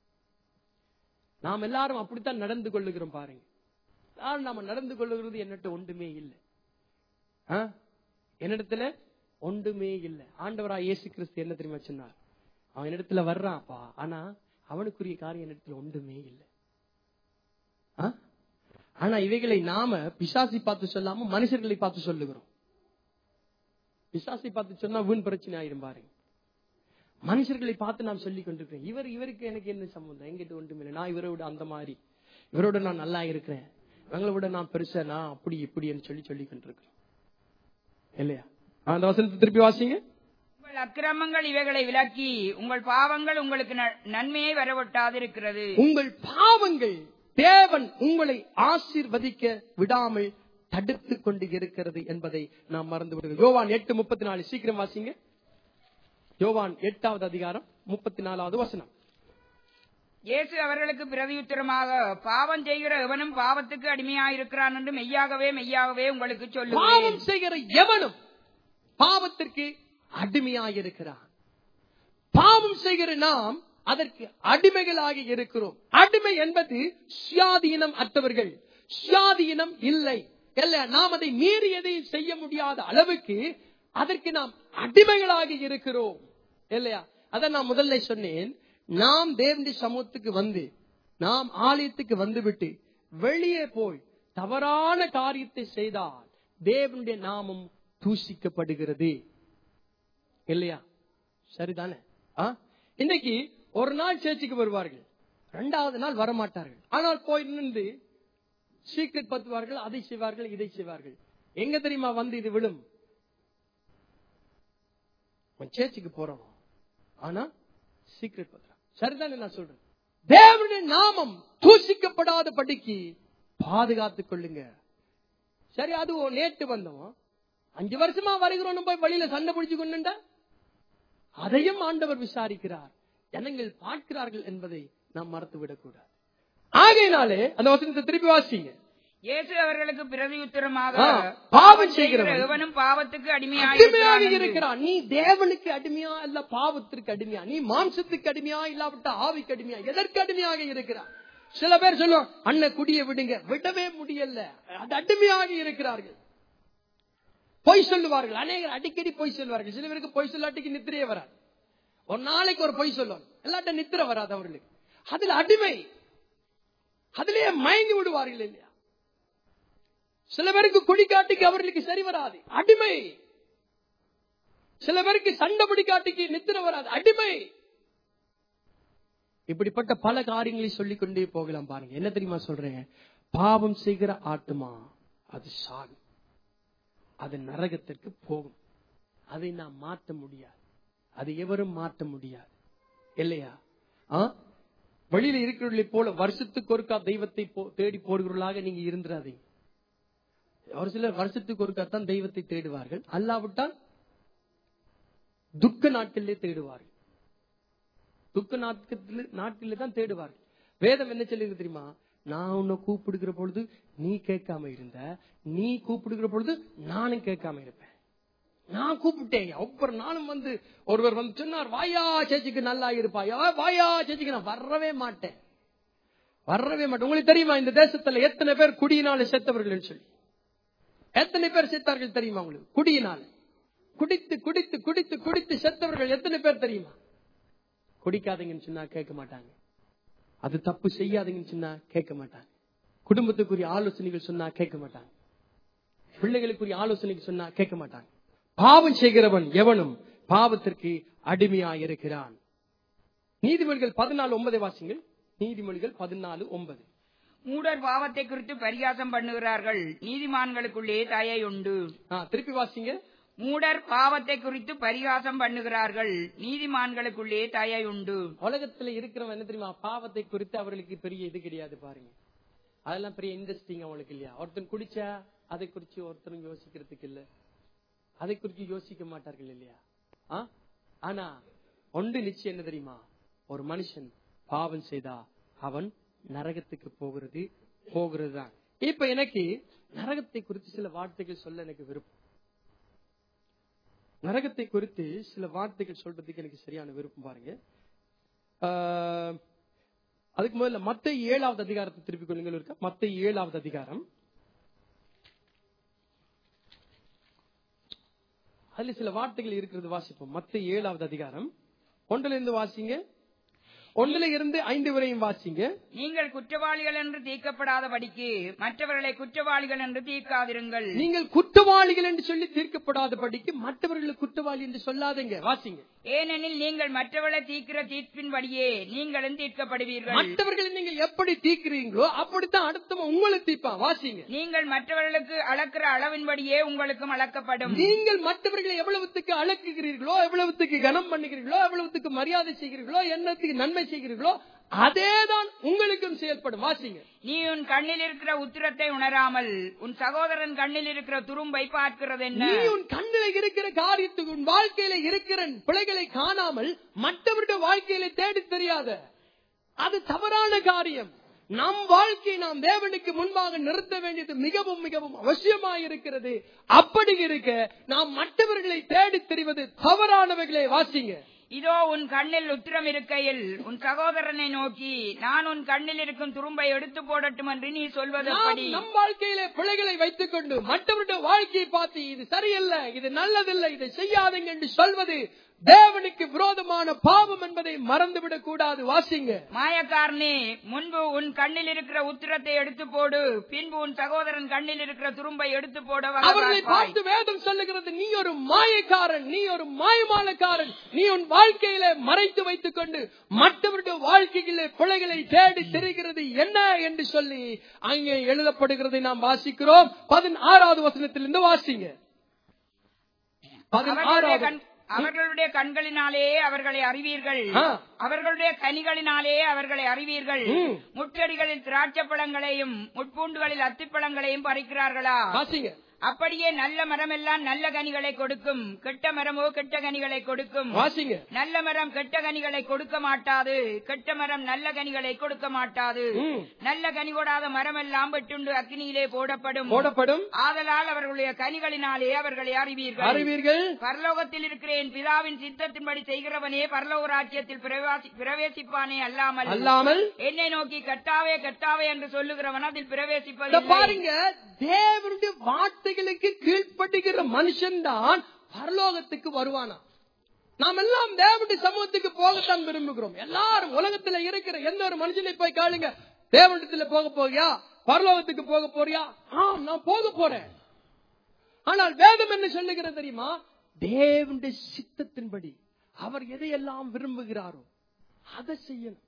நாம் எல்லாரும் அப்படித்தான் நடந்து கொள்ளுகிறோம் பாருங்க எல்லாரும் நாம நடந்து கொள்ளுகிறது என்னட்ட ஒன்றுமே இல்லை ஆ? என்னிடத்துல ஒன்றுமே இல்லை ஆண்டவரா இயேசு கிறிஸ்து என்ன தெரியுமா சொன்னார் அவன் என்னிடத்துல வர்றான்ப்பா ஆனா அவனுக்குரிய காரியம் என்னிடத்துல ஒன்றுமே இல்லை ஆ? ஆனா இவைகளை நாம பிசாசி பார்த்து சொல்லாம மனுஷர்களை பார்த்து சொல்லுகிறோம் பிசாசை பார்த்து சொன்னா வீண் பிரச்சனை ஆயிரும் பாருங்க மனுஷர்களை பார்த்து நாம் சொல்லிக் கொண்டிருக்கிறேன் இவர் இவருக்கு எனக்கு என்ன சம்பந்தம் எங்கிட்ட ஒன்றுமில்லை நான் இவரை விட அந்த மாதிரி இவரோட நான் நல்லா இருக்கிறேன் இவங்களை விட நான் பெருசா நான் அப்படி இப்படின்னு சொல்லி சொல்லி கொண்டிருக்கிறேன் இல்லையா அந்த வசனத்தை திருப்பி வாசிங்க உங்கள் அக்கிரமங்கள் இவைகளை விலக்கி உங்கள் பாவங்கள் உங்களுக்கு ந- நன்மையை வரவொட்டாதிருக்கிறது உங்கள் பாவங்கள் தேவன் உங்களை ஆசீர்வதிக்க விடாமல் தடுத்து கொண்டு இருக்கிறது என்பதை நாம் மறந்து விடுகிறோம் யோவான் எட்டு முப்பத்தி நாலு சீக்கிரம் வாசிங்க யோவான் எட்டாவது அதிகாரம் முப்பத்தி நாலாவது வசனம் இயேசு அவர்களுக்கு பிரதியுத்தரமாக பாவம் செய்கிற எவனும் பாவத்துக்கு அடிமையாயிருக்கிறான் என்று மெய்யாகவே மெய்யாகவே உங்களுக்கு சொல்லுவேன் பாவம் செய்கிற எவனும் பாவத்திற்கு அடிமையாயிருக்கிறான் பாவம் செய்கிற நாம் அதற்கு அடிமைகளாக இருக்கிறோம் அடிமை என்பது சுயாதீனம் அற்றவர்கள் சுயாதீனம் இல்லை இல்ல நாம் அதை மீறி எதையும் செய்ய முடியாத அளவுக்கு அதற்கு நாம் அடிமைகளாக இருக்கிறோம் இல்லையா அத நான் முதல்ல சொன்னேன் நாம் தேவனுடைய சமூகத்துக்கு வந்து நாம் ஆலயத்துக்கு வந்துவிட்டு வெளியே போய் தவறான காரியத்தை செய்தால் தேவனுடைய நாமம் தூசிக்கப்படுகிறது இல்லையா சரிதானே ஆ? இன்னைக்கு ஒரு நாள் சேர்ச்சுக்கு வருவார்கள் இரண்டாவது நாள் வரமாட்டார்கள் ஆனால் போய் நின்று சீக்கிரம் பத்துவார்கள் அதை செய்வார்கள் இதை செய்வார்கள் எங்க தெரியுமா வந்து இது விழும் அவன் சேர்ச்சுக்கு போறோம் ஆனா சீக்கிரம் பத்துறான் சரிதானே நான் சொல்றேன் தேவனுடைய நாமம் தூசிக்கப்படாத படிக்கு பாதுகாத்துக் கொள்ளுங்க சரி அது ஓ நேற்று வந்தோம் அஞ்சு வருஷமா வருகிறோம் போய் வழியில சண்டை பிடிச்சு கொண்டுண்டா அதையும் ஆண்டவர் விசாரிக்கிறார் ஜனங்கள் பார்க்கிறார்கள் என்பதை நாம் மறந்து விடக்கூடாது ஆகையினாலே அந்த வசனத்தை திருப்பி வாசிங்க இயேசு அவர்களுக்கு பிரதியுத்தரமாக ஆ, பாவம் செய்கிறவன் எவனும் பாவத்துக்கு அடிமையாக அடிமையாயிருக்கிறான் என்று. இருக்கிறான் நீ தேவனுக்கு அடிமையா இல்ல பாவத்திற்கு அடிமையா நீ மாம்சத்துக்கு அடிமையா இல்லாவிட்ட ஆவிக்கு அடிமையா எதற்கு அடிமையாக இருக்கிறான் சில பேர் சொல்லுவோம் அண்ணன் குடிய விடுங்க விடவே முடியல அது அடிமையாக இருக்கிறார்கள் பொய் சொல்லுவார்கள் அநேகர் அடிக்கடி பொய் சொல்வார்கள் சில பேருக்கு பொய் சொல்லாட்டிக்கு நித்திரையே வராது ஒரு நாளைக்கு ஒரு பொய் சொல்லுவாங்க எல்லாட்ட நித்திரை வராது அவர்களுக்கு அதுல அடிமை அதிலேயே மயங்கி விடுவார்கள் இல்லையா சில பேருக்கு குடிக்காட்டிக்கு அவர்களுக்கு சரி வராது அடிமை சில பேருக்கு சண்டை பிடிக்காட்டிக்கு நித்திர வராது அடிமை இப்படிப்பட்ட பல காரியங்களை சொல்லிக் கொண்டே போகலாம் பாருங்க என்ன தெரியுமா சொல்றேன் பாவம் செய்கிற ஆத்துமா அது சாகும் அது நரகத்திற்கு போகும் அதை நாம் மாற்ற முடியாது அதை எவரும் மாற்ற முடியாது இல்லையா ஆ? வெளியில இருக்கிறவர்களை போல வருஷத்துக்கு ஒருக்கா தெய்வத்தை போ- தேடி போடுகிறவர்களாக நீங்க இருந்துடாதீங்க ஒரு சிலர் வருஷத்துக்கு ஒருக்கா தான் தெய்வத்தை தேடுவார்கள் அல்லாவிட்டால் துக்க நாட்களிலே தேடுவார்கள் துக்க நாட்களில் நாட்களிலே தான் தேடுவார்கள் வேதம் என்ன சொல்லுங்க தெரியுமா நான் உன்னை கூப்பிடுகிற பொழுது நீ கேட்காம இருந்த நீ கூப்பிடுகிற பொழுது நானும் கேட்காம இருப்பேன் நான் கூப்பிட்டேன் ஒவ்வொரு நாளும் வந்து ஒருவர் வந்து சொன்னார் வாயா சேச்சிக்கு நல்லா இருப்பாயா வாயா சேச்சிக்கு நான் வரவே மாட்டேன் வரவே மாட்டேன் உங்களுக்கு தெரியுமா இந்த தேசத்துல எத்தனை பேர் குடியினால செத்தவர்கள் சொல்லி எத்தனை பேர் செத்தார்கள் தெரியுமா உங்களுக்கு குடியினால குடித்து குடித்து குடித்து குடித்து செத்தவர்கள் எத்தனை பேர் தெரியுமா குடிக்காதீங்கன்னு சொன்னா கேட்க மாட்டாங்க அது தப்பு செய்யாதீங்கன்னு சொன்னா கேட்க மாட்டாங்க குடும்பத்துக்குரிய ஆலோசனைகள் சொன்னா கேட்க மாட்டாங்க பிள்ளைகளுக்குரிய ஆலோசனைகள் சொன்னா கேட்க மாட்டாங்க பாவம் செய்கிறவன் எவனும் பாவத்திற்கு அடிமையாய் இருக்கிறான் நீதிமொழிகள் பதினாலு ஒன்பதை வாசிங்கள் நீதிமொழிகள் பதினாலு ஒன்பது மூடர் பாவத்தை குறித்து பரிகாசம் பண்ணுகிறார்கள் நீதிமான்களுக்குள்ளே தயை உண்டு ஆ, திருப்பி வாசிங்க மூடர் பாவத்தை குறித்து பரிகாசம் பண்ணுகிறார்கள் நீதிமான்களுக்குள்ளே தயை உண்டு உலகத்துல இருக்கிறவன் என்ன தெரியுமா பாவத்தை குறித்து அவர்களுக்கு பெரிய இது கிடையாது பாருங்க அதெல்லாம் பெரிய இன்ட்ரெஸ்டிங் அவங்களுக்கு இல்லையா ஒருத்தன் குடிச்சா அதை குறிச்சு ஒருத்தரும் யோசிக்கிறதுக்கு இல்ல அதை குறித்து யோசிக்க மாட்டார்கள் இல்லையா ஆ? ஆனா ஒன்று நிச்சயம் என்ன தெரியுமா ஒரு மனுஷன் பாவம் செய்தா அவன் நரகத்துக்கு போகிறது போகிறது தான் இப்ப எனக்கு நரகத்தை குறித்து சில வார்த்தைகள் சொல்ல எனக்கு விருப்பம் நரகத்தை குறித்து சில வார்த்தைகள் சொல்றதுக்கு எனக்கு சரியான விருப்பம் பாருங்க ஆஹ், அதுக்கு முதல்ல மத்த ஏழாவது அதிகாரத்தை திருப்பிக் கொள்ளுங்கள் இருக்கா மத்த ஏழாவது அதிகாரம் அதுல சில வார்த்தைகள் இருக்கிறது வாசிப்போம் மத்த ஏழாவது அதிகாரம் ஒன்றுல இருந்து வாசிங்க ஒன்றுல இருந்து ஐந்து வரையும் வாசிங்க நீங்கள் குற்றவாளிகள் என்று தீர்க்கப்படாதபடிக்கு மற்றவர்களை குற்றவாளிகள் என்று தீர்க்காதிருங்கள் நீங்கள் குற்றவாளிகள் என்று சொல்லி தீர்க்கப்படாதபடிக்கு மற்றவர்களுக்கு குற்றவாளி என்று சொல்லாதீங்க வாசிங்க ஏனெனில் நீங்கள் மற்றவர்களை தீர்க்கிற தீர்ப்பின்படியே நீங்களும் தீர்க்கப்படுவீர்கள் மற்றவர்களை நீங்கள் எப்படி தீர்க்கிறீங்களோ அப்படித்தான் அடுத்தவன் உங்களை தீர்ப்பான் வாசிங்க நீங்கள் மற்றவர்களுக்கு அளக்கிற அளவின்படியே உங்களுக்கும் அளக்கப்படும் நீங்கள் மற்றவர்களை எவ்வளவுத்துக்கு அழக்குகிறீர்களோ எவ்வளவுத்துக்கு கனம் பண்ணுகிறீர்களோ எவ்வளவுத்துக்கு மரியாதை செய்கிறீர்களோ என்னத்துக்கு நன்மை செய்கிறீர்களோ அதேதான் உங்களுக்கும் செயல்படும் வாசிங்க நீ உன் கண்ணில் இருக்கிற உத்திரத்தை உணராமல் உன் சகோதரன் கண்ணில் இருக்கிற துரும்பை பார்க்கிறது என்ன நீ உன் கண்ணில இருக்கிற காரியத்துக்கு உன் வாழ்க்கையில இருக்கிற பிழைகளை காணாமல் மற்றவருடைய வாழ்க்கையில தேடி தெரியாத அது தவறான காரியம் நம் வாழ்க்கையை நாம் தேவனுக்கு முன்பாக நிறுத்த வேண்டியது மிகவும் மிகவும் அவசியமாயிருக்கிறது அப்படி இருக்க நாம் மற்றவர்களை தேடி தெரிவது தவறானவைகளை வாசிங்க இதோ உன் கண்ணில் உத்திரம் இருக்கையில் உன் சகோதரனை நோக்கி நான் உன் கண்ணில் இருக்கும் துரும்பை எடுத்து போடட்டும் என்று நீ சொல்வது நாம் எப்படி நம் வாழ்க்கையில பிழைகளை வைத்துக் கொண்டு மற்றவருடைய வாழ்க்கையை பார்த்து இது சரியில்லை இது நல்லதில்லை இதை செய்யாதீங்க என்று சொல்வது தேவனுக்கு விரோதமான பாவம் என்பதை மறந்துவிடக் கூடாது வாசிங்க மாயக்காரனே முன்பு உன் கண்ணில் இருக்கிற உத்திரத்தை எடுத்து போடு பின்பு உன் சகோதரன் கண்ணில் இருக்கிற துரும்பை எடுத்து போட வகை அவர்களை பார்ப்பாய். பார்த்து வேதம் சொல்லுகிறது நீ ஒரு மாயக்காரன் நீ ஒரு மாயமானக்காரன் நீ உன் வாழ்க்கையில மறைத்து வைத்துக் கொண்டு மற்றவருடைய வாழ்க்கையிலே பிழைகளை தேடி தெரிகிறது என்ன என்று சொல்லி அங்கே எழுதப்படுகிறதை நாம் வாசிக்கிறோம் பதினாறாவது வசனத்திலிருந்து வாசிங்க அவர்களுடைய பதினாறாவது கண்- அவர்களுடைய கண்களினாலே அவர்களை அறிவீர்கள் ஆ. அவர்களுடைய கனிகளினாலே அவர்களை அறிவீர்கள் ம். முற்றடிகளில் திராட்சை பழங்களையும் முட்பூண்டுகளில் அத்திப்பழங்களையும் பறிக்கிறார்களா வாசிங்க அப்படியே நல்ல மரமெல்லாம் நல்ல கனிகளை கொடுக்கும் கெட்ட மரமோ கெட்ட கனிகளை கொடுக்கும் வாசிங்க நல்ல மரம் கெட்ட கனிகளை கொடுக்க மாட்டாது கெட்ட மரம் நல்ல கனிகளை கொடுக்க மாட்டாது ம். நல்ல கனி கொடாத மரம் எல்லாம் வெட்டுண்டு அக்னியிலே போடப்படும் போடப்படும் ஆதலால் அவர்களுடைய கனிகளினாலே அவர்களை அறிவீர்கள் அறிவீர்கள் பரலோகத்தில் இருக்கிற என் பிதாவின் சித்தத்தின்படி செய்கிறவனே பரலோக ராஜ்யத்தில் பிரவேசி- பிரவேசிப்பானே அல்லாமல் அல்லாமல் என்னை நோக்கி கட்டாவே கட்டாவே என்று சொல்லுகிறவன் அதில் இத பிரவேசிப்பதில்லை பாருங்க தேவனுடைய வார்த்தைகளுக்கு கீழ்ப்படுகிற மனுஷன் தான் பரலோகத்துக்கு வருவானா நாம் எல்லாம் தேவனுடைய சமூகத்துக்கு போகத்தான் விரும்புகிறோம் எல்லாரும் உலகத்துல இருக்கிற எந்த ஒரு மனுஷனை போய் கேளுங்க தேவனிடத்துல போக போறியா பரலோகத்துக்கு போக போறியா ஆம் நான் போக போறேன் ஆனால் வேதம் என்ன சொல்லுகிறது தெரியுமா தேவனுடைய சித்தத்தின்படி அவர் எதையெல்லாம் விரும்புகிறாரோ அதை செய்யணும்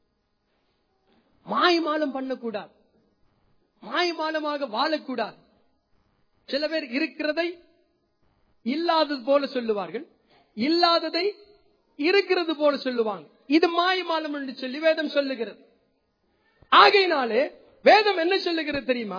மாய்மாலம் பண்ணக்கூடாது மாய்மாலமாக வாழக்கூடாது சில பேர் இருக்கிறதை இல்லாதது போல சொல்லுவார்கள் இல்லாததை இருக்கிறது போல சொல்லுவாங்க இது மாயமாலம் என்று சொல்லி வேதம் சொல்லுகிறது ஆகையினாலே வேதம் என்ன சொல்லுகிறது தெரியுமா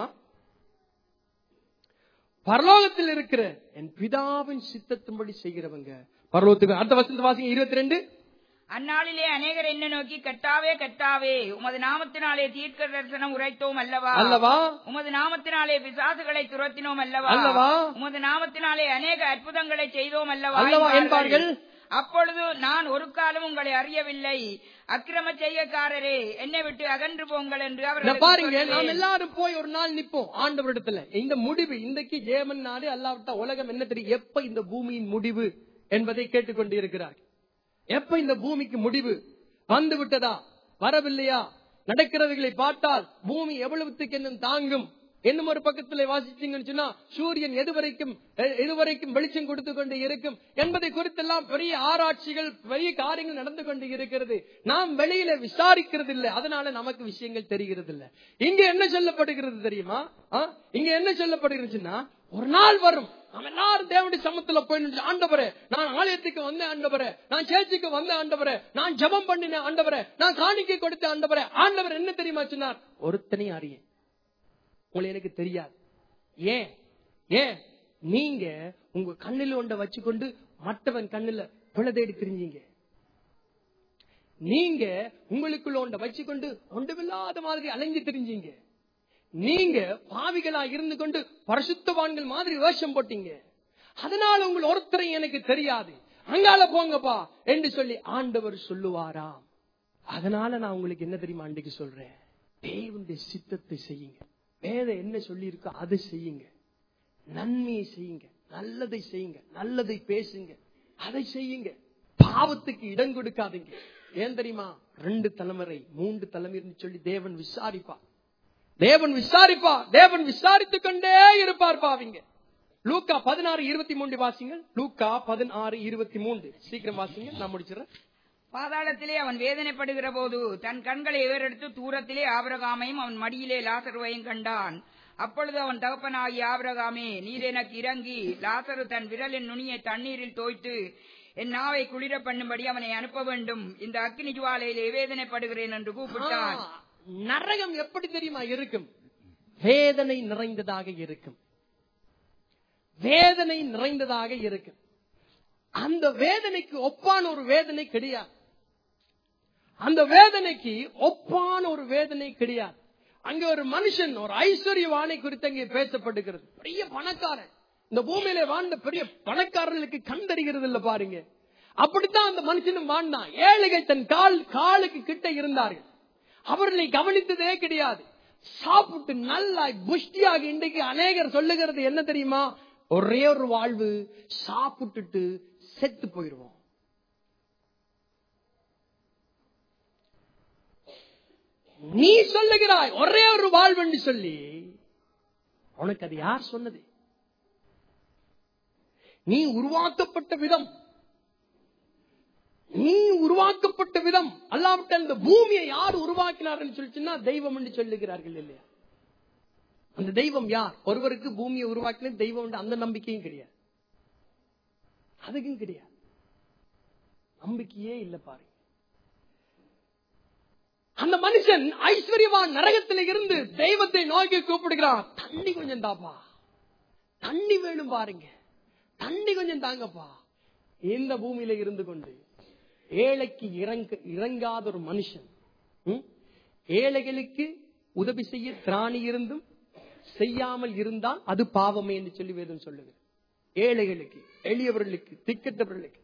பரலோகத்தில் இருக்கிற என் பிதாவின் சித்தத்தின்படி செய்கிறவங்க பரலோகத்துக்கு அடுத்த வசனத்தை வாசிங்க இருபத்தி ரெண்டு அந்நாளிலே அநேகர் என்ன நோக்கி கட்டாவே கட்டாவே உமது நாமத்தினாலே தீர்க்க தரிசனம் உரைத்தோம் அல்லவா அல்லவா உமது நாமத்தினாலே பிசாசுகளை துரத்தினோம் அல்லவா அல்லவா? உமது நாமத்தினாலே அநேக அற்புதங்களை செய்தோம் அல்லவா அல்லவா என்பார்கள். என்பார்கள். அப்பொழுது நான் ஒரு காலம் உங்களை அறியவில்லை அக்கிரம செய்யக்காரரே என்னை விட்டு அகன்று போங்கள் என்று இத அவர்கள் பாருங்க நாம் எல்லாரும் போய் ஒரு நாள் நிப்போம் ஆண்டவரிடத்துல இந்த முடிவு இன்றைக்கு ஜேமன் நாடு அல்லாவிட்டா உலகம் என்ன தெரியும் எப்ப இந்த பூமியின் முடிவு என்பதை கேட்டுக்கொண்டு இருக்கிறார் எப்ப இந்த பூமிக்கு முடிவு வந்து விட்டதா வரவில்லையா நடக்கிறவைகளை பார்த்தால் பூமி எவ்வளவுத்துக்கு என்ன தாங்கும் என்னும் ஒரு பக்கத்துல வாசிச்சீங்கன்னு சொன்னா சூரியன் எதுவரைக்கும் எ- எதுவரைக்கும் வெளிச்சம் கொடுத்து கொண்டு இருக்கும் என்பதை குறித்தெல்லாம் பெரிய ஆராய்ச்சிகள் பெரிய காரியங்கள் நடந்து கொண்டு இருக்கிறது நாம் வெளியில விசாரிக்கிறது இல்லை அதனால நமக்கு விஷயங்கள் தெரிகிறது இல்ல இங்க என்ன சொல்லப்படுகிறது தெரியுமா ஆ? இங்க என்ன சொல்லப்படுகிறதுன்னா ஒரு நாள் வரும் நம்ம எல்லாரும் தேவனுடைய சமத்துல போய் நின்று, ஆண்டவரே நான் ஆலயத்துக்கு வந்தேன் ஆண்டவரே நான் சேர்ச்சுக்கு வந்தேன் ஆண்டவரே நான் ஜெபம் பண்ணினேன் ஆண்டவரே நான் காணிக்கை கொடுத்த ஆண்டவரே ஆண்டவர் என்ன தெரியுமா சொன்னார் ஒருத்தனையும் அறியேன் உங்களை எனக்கு தெரியாது ஏன் ஏன் நீங்க உங்க கண்ணில் ஒன்றை வச்சுக்கொண்டு மற்றவன் கண்ணுல பிழை தேடி தெரிஞ்சீங்க நீங்க உங்களுக்குள்ள ஒன்றை வச்சுக்கொண்டு ஒன்றுமில்லாத மாதிரி அலைஞ்சு தெரிஞ்சீங்க நீங்க பாவிகளா இருந்து கொண்டு பரிசுத்தவான்கள் மாதிரி வேஷம் போட்டீங்க அதனால உங்கள் ஒருத்தரை எனக்கு தெரியாது அங்கால போங்கப்பா என்று சொல்லி ஆண்டவர் சொல்லுவாராம் அதனால நான் உங்களுக்கு என்ன தெரியுமா அன்றைக்கு சொல்றேன் தேவனுடைய சித்தத்தை செய்யுங்க வேதம் என்ன சொல்லி இருக்கோ அதை செய்யுங்க நன்மையை செய்யுங்க நல்லதை செய்யுங்க நல்லதை பேசுங்க அதை செய்யுங்க பாவத்துக்கு இடம் கொடுக்காதீங்க ஏன் தெரியுமா ரெண்டு தலைமுறை மூன்று தலைமுறைன்னு சொல்லி தேவன் விசாரிப்பார் தேவன் விசாரிப்பார் தேவன் விசாரித்துக் கொண்டே இருப்பார் பாவிங்க லூக்கா பதினாறு இருபத்தி மூன்று வாசிங்க லூக்கா பதினாறு இருபத்தி மூன்று சீக்கிரம் வாசிங்க நான் முடிச்சிடறேன் பாதாளத்திலே அவன் வேதனைப்படுகிற போது தன் கண்களை ஏறெடுத்து தூரத்திலே ஆபிரகாமையும் அவன் மடியிலே லாசருவையும் கண்டான் அப்பொழுது அவன் தகப்பனாகிய ஆபிரகாமே நீர் எனக்கு இறங்கி லாசரு தன் விரலின் நுனியை தண்ணீரில் தோய்த்து என் நாவை குளிர பண்ணும்படி அவனை அனுப்ப வேண்டும் இந்த அக்கினி ஜுவாலையிலே வேதனைப்படுகிறேன் என்று கூப்பிட்டான் ஆ, நரகம் எப்படி தெரியுமா இருக்கும் வேதனை நிறைந்ததாக இருக்கும் வேதனை நிறைந்ததாக இருக்கும் அந்த வேதனைக்கு ஒப்பான ஒரு வேதனை கிடையாது அந்த வேதனைக்கு ஒப்பான ஒரு வேதனை கிடையாது அங்க ஒரு மனுஷன் ஒரு ஐஸ்வர்யவானை குறித்து அங்கே பேசப்படுகிறது பெரிய பணக்காரன் இந்த பூமியில வாழ்ந்த பெரிய பணக்காரர்களுக்கு கண்டறிகிறது இல்ல பாருங்க அப்படித்தான் அந்த மனுஷனும் வாழ்ந்தான் ஏழைகள் தன் கால் காலுக்கு கிட்ட இருந்தார்கள் அவர்களை கவனித்ததே கிடையாது சாப்பிட்டு நல்லா புஷ்டியாக இன்றைக்கு அநேகர் சொல்லுகிறது என்ன தெரியுமா ஒரே ஒரு வாழ்வு சாப்பிட்டுட்டு செத்து போயிடுவோம் நீ சொல்லுகிறாய் ஒரே ஒரு வாழ்வுன்னு சொல்லி உனக்கு அது யார் சொன்னது நீ உருவாக்கப்பட்ட விதம் நீ உருவாக்கப்பட்ட விதம் அல்லாவிட்டால் இந்த பூமியை யார் உருவாக்கினார்கள் சொல்லிச்சுன்னா தெய்வம் என்று சொல்லுகிறார்கள் இல்லையா அந்த தெய்வம் யார் ஒருவருக்கு பூமியை உருவாக்கின தெய்வம் உண்டு அந்த நம்பிக்கையும் கிடையாது அதுக்கும் கிடையாது நம்பிக்கையே இல்ல பாருங்க அந்த மனுஷன் ஐஸ்வர்யவான் நரகத்தில இருந்து தெய்வத்தை நோக்கி கூப்பிடுகிறான் தண்ணி கொஞ்சம் தாப்பா தண்ணி வேணும் பாருங்க தண்ணி கொஞ்சம் தாங்கப்பா இந்த பூமியில இருந்து கொண்டு ஏழைக்கு இறங்க இறங்காத ஒரு மனுஷன் ம்? ஏழைகளுக்கு உதவி செய்ய திராணி இருந்தும் செய்யாமல் இருந்தால் அது பாவமே என்று சொல்லி வேதம் சொல்லுது ஏழைகளுக்கு எளியவர்களுக்கு திக்கற்றவர்களுக்கு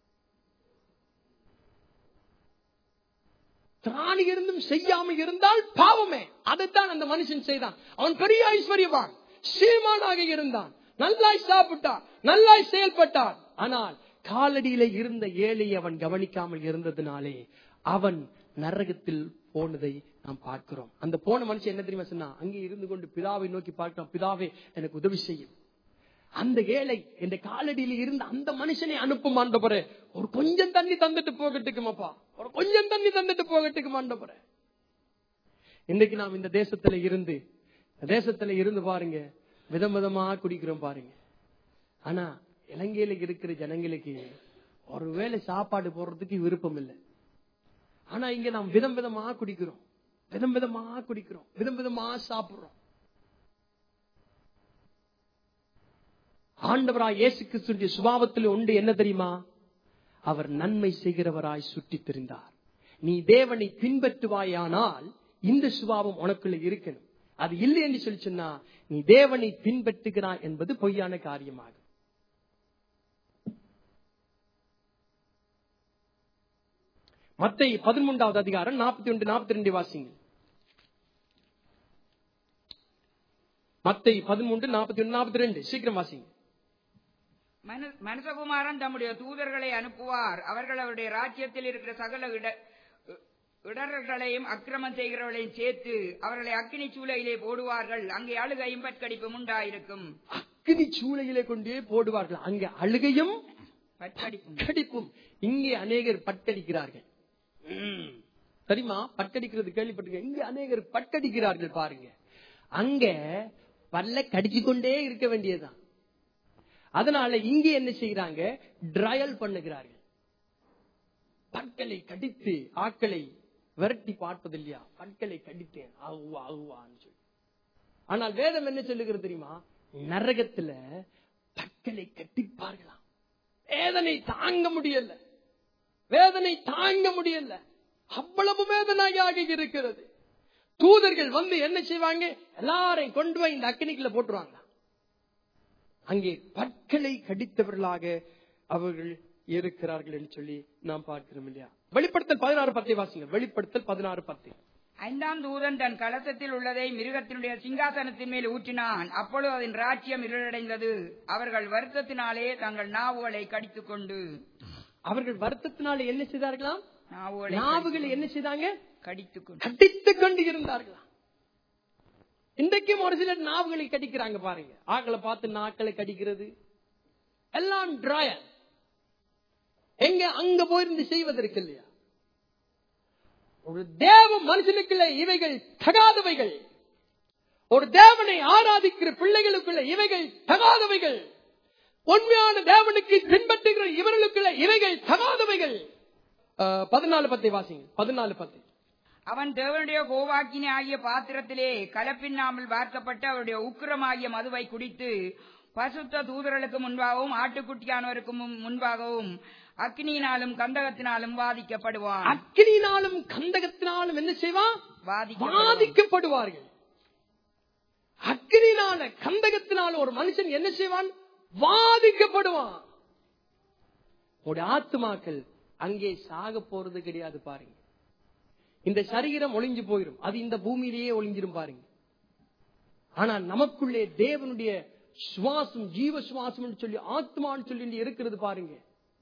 திராணி இருந்தும் செய்யாமல் இருந்தால் பாவமே அதைத்தான் அந்த மனுஷன் செய்தான் அவன் பெரிய ஐஸ்வர்யவான் சீமானாக இருந்தான் நல்லாய் சாப்பிட்டான் நல்லாய் செயல்பட்டான் ஆனால் காலடியில இருந்த ஏழையை அவன் கவனிக்காமல் இருந்ததுனாலே அவன் நரகத்தில் போனதை நாம் பார்க்கிறோம் அந்த போன மனுஷன் என்ன தெரியுமா சொன்னா அங்கே இருந்து கொண்டு பிதாவை நோக்கி பார்க்கிறான் பிதாவே எனக்கு உதவி செய்யும் அந்த ஏழை இந்த காலடியில இருந்த அந்த மனுஷனை அனுப்பும் ஆண்டவரே ஒரு கொஞ்சம் தண்ணி தந்துட்டு போகட்டுக்குமாப்பா ஒரு கொஞ்சம் தண்ணி தந்துட்டு போகட்டுக்கு ஆண்டவரே இன்னைக்கு நாம் இந்த தேசத்துல இருந்து இந்த தேசத்துல இருந்து பாருங்க விதம் விதமா குடிக்கிறோம் பாருங்க ஆனா இலங்கையில இருக்கிற ஜனங்களுக்கு ஒருவேளை சாப்பாடு போடுறதுக்கு விருப்பம் இல்லை ஆனா இங்க நாம் விதம் விதமா குடிக்கிறோம் விதம் விதமா குடிக்கிறோம் விதம் விதமா சாப்பிடுறோம் ஆண்டவராய் இயேசு கிறிஸ்துடைய சுபாவத்தில் உண்டு என்ன தெரியுமா அவர் நன்மை செய்கிறவராய் சுற்றித் திரிந்தார் நீ தேவனை பின்பற்றுவாயானால் இந்த சுபாவம் உனக்குள்ள இருக்கணும் அது இல்லை என்று சொல்லி சொன்னா நீ தேவனை பின்பற்றுகிறாய் என்பது பொய்யான காரியமாகும் மத்தை பதிமூன்றாவது அதிகாரம் நாற்பத்தி ஒன்று நாற்பத்தி ரெண்டு வாசிங்க மத்தை பதிமூன்று நாற்பத்தி ஒன்று நாற்பத்தி ரெண்டு சீக்கிரம் வாசிங்க மனு- மனுஷகுமாரன் தம்முடைய தூதர்களை அனுப்புவார் அவர்கள் அவருடைய ராஜ்யத்தில் இருக்கிற சகல இட இ- இடர்களையும் அக்கிரமம் செய்கிறவர்களையும் சேர்த்து அவர்களை அக்கினி சூளையிலே போடுவார்கள் அங்கே அழுகையும் பற்கடிப்பும் உண்டாயிருக்கும் அக்கினி சூளையிலே கொண்டே போடுவார்கள் அங்க அழுகையும் பற்கடிப்பும் பட்டடிப்பும் இங்கே அநேகர் பட்டடிக்கிறார்கள் ம். தெரியுமா பட்டடிக்கிறது கேள்விப்பட்டிருக்க இங்க அநேகர் பட்டடிக்கிறார்கள் பாருங்க அங்க பல்ல கடிச்சு கொண்டே இருக்க வேண்டியதுதான் அதனால இங்க என்ன செய்யறாங்க ட்ரையல் பண்ணுகிறார்கள் பற்களை கடித்து ஆட்களை விரட்டி பார்ப்பது இல்லையா பற்களை கடித்தேன் அவ்வா அவ்வான்னு சொல்லி ஆனால் வேதம் என்ன சொல்லுகிறது தெரியுமா நரகத்துல பற்களை கட்டிப்பார்களாம் வேதனை தாங்க முடியல வேதனை தாங்க முடியல அவ்வளவு வேதனையாக இருக்கிறது தூதர்கள் வந்து என்ன செய்வாங்க எல்லாரையும் கொண்டு போய் இந்த அக்கினிக்குள்ள போட்டுருவாங்க அங்கே பற்களை கடித்தவர்களாக அவர்கள் இருக்கிறார்கள் என்று சொல்லி நாம் பார்க்கிறோம் இல்லையா வெளிப்படுத்தல் பதினாறு பத்தை வாசிங்க வெளிப்படுத்தல் பதினாறு பத்து ஐந்தாம் தூதன் தன் கலசத்தில் உள்ளதை மிருகத்தினுடைய சிங்காசனத்தின் மேல் ஊற்றினான் அப்பொழுது அதன் ராஜ்யம் இருளடைந்தது அவர்கள் வருத்தத்தினாலே தங்கள் நாவுகளை கடித்துக் கொண்டு அவர்கள் வருத்தத்தினால என்ன செய்தார்களாம் நாவுகளை நாவுகளை என்ன செய்தாங்க கடித்துக் கொண்டு கடித்துக் கொண்டு இருந்தார்களா இன்றைக்கும் ஒரு சிலர் நாவுகளை கடிக்கிறாங்க பாருங்க ஆக்களை பார்த்து நாக்களை கடிக்கிறது எல்லாம் டிராயர் எங்க அங்க போயிருந்து செய்வதற்கு இல்லையா ஒரு தேவ மனுஷனுக்குள்ள இவைகள் தகாதவைகள் ஒரு தேவனை ஆராதிக்கிற பிள்ளைகளுக்குள்ள இவைகள் தகாதவைகள் உண்மையான தேவனுக்கு பின்பற்றுகிற இவர்களுக்குள்ள இவைகள் தகாதவைகள் அஹ், பதினாலு பத்தை வாசிங்க பதினாலு பத்து அவன் தேவனுடைய கோவாக்கினி ஆகிய பாத்திரத்திலே கலப்பின்னாமல் வார்க்கப்பட்ட அவருடைய உக்கிரமாகிய மதுவை குடித்து பசுத்த தூதர்களுக்கு முன்பாகவும் ஆட்டுக்குட்டியானவருக்கு முன்- முன்பாகவும் அக்னியினாலும் கந்தகத்தினாலும் வாதிக்கப்படுவான் அக்கினியினாலும் கந்தகத்தினாலும் என்ன செய்வான் வாதிக்கப்படுவான். வாதிக்கப்படுவார்கள் அக்கினினால கந்தகத்தினால ஒரு மனுஷன் என்ன செய்வான் வாதிக்கப்படுவான் உடைய ஆத்துமாக்கள் அங்கே சாக போறது கிடையாது பாருங்க இந்த சரீரம் ஒளிஞ்சு போயிரும் அது இந்த பூமியிலேயே ஒளிஞ்சிரும் பாருங்க ஆனா நமக்குள்ளே தேவனுடைய சுவாசம் ஜீவ சுவாசம் சொல்லி ஆத்மான்னு சொல்லி இருக்கிறது பாருங்க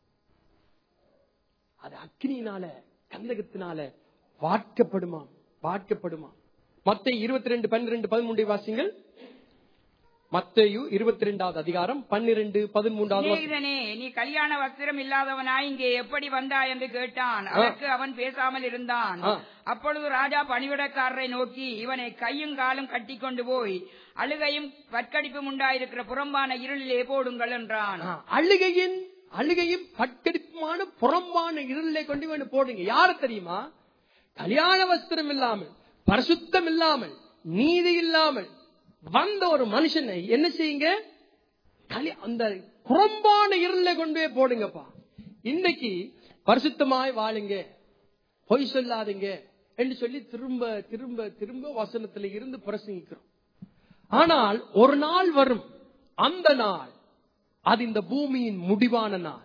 அது அக்னியினால கந்தகத்தினால வாட்கப்படுமா வாட்கப்படுமா மத்த இருபத்தி ரெண்டு பன்னிரெண்டு பதிமூன்றை வாசிங்கள் மத்தேயு இருபத்தி ரெண்டாவது அதிகாரம் பன்னிரெண்டு பதிமூன்றாவது வசனம். சிநேகிதனே நீ கல்யாண வஸ்திரம் இல்லாதவனாய் இங்கே எப்படி வந்தாய் என்று கேட்டான் அதற்கு அவன் பேசாமல் இருந்தான் ஆ. அப்பொழுது ராஜா பணிவிடக்காரரை நோக்கி இவனை கையும் காலும் கட்டி கொண்டு போய் அழுகையும் வற்கடிப்பும் உண்டாயிருக்கிற புறம்பான இருளிலே போடுங்கள் என்றான் ஆ, அழுகையின் அழுகையும் பட்கடிப்புமான புறம்பான இருளை கொண்டு வந்து போடுங்க யாரு தெரியுமா கல்யாண வஸ்திரம் இல்லாமல் பரிசுத்தம் இல்லாமல் நீதி இல்லாமல் வந்த ஒரு மனுஷனை என்ன செய்யுங்க கலி- அந்த புறம்பான இருளை கொண்டு போய் போடுங்கப்பா இன்னைக்கு பரிசுத்தமாய் வாழுங்க பொய் சொல்லாதீங்க என்று சொல்லி திரும்ப திரும்ப திரும்ப வசனத்துல இருந்து பிரசங்கிக்கிறோம் ஆனால் ஒரு நாள் வரும் அந்த நாள் அது இந்த பூமியின் முடிவான நாள்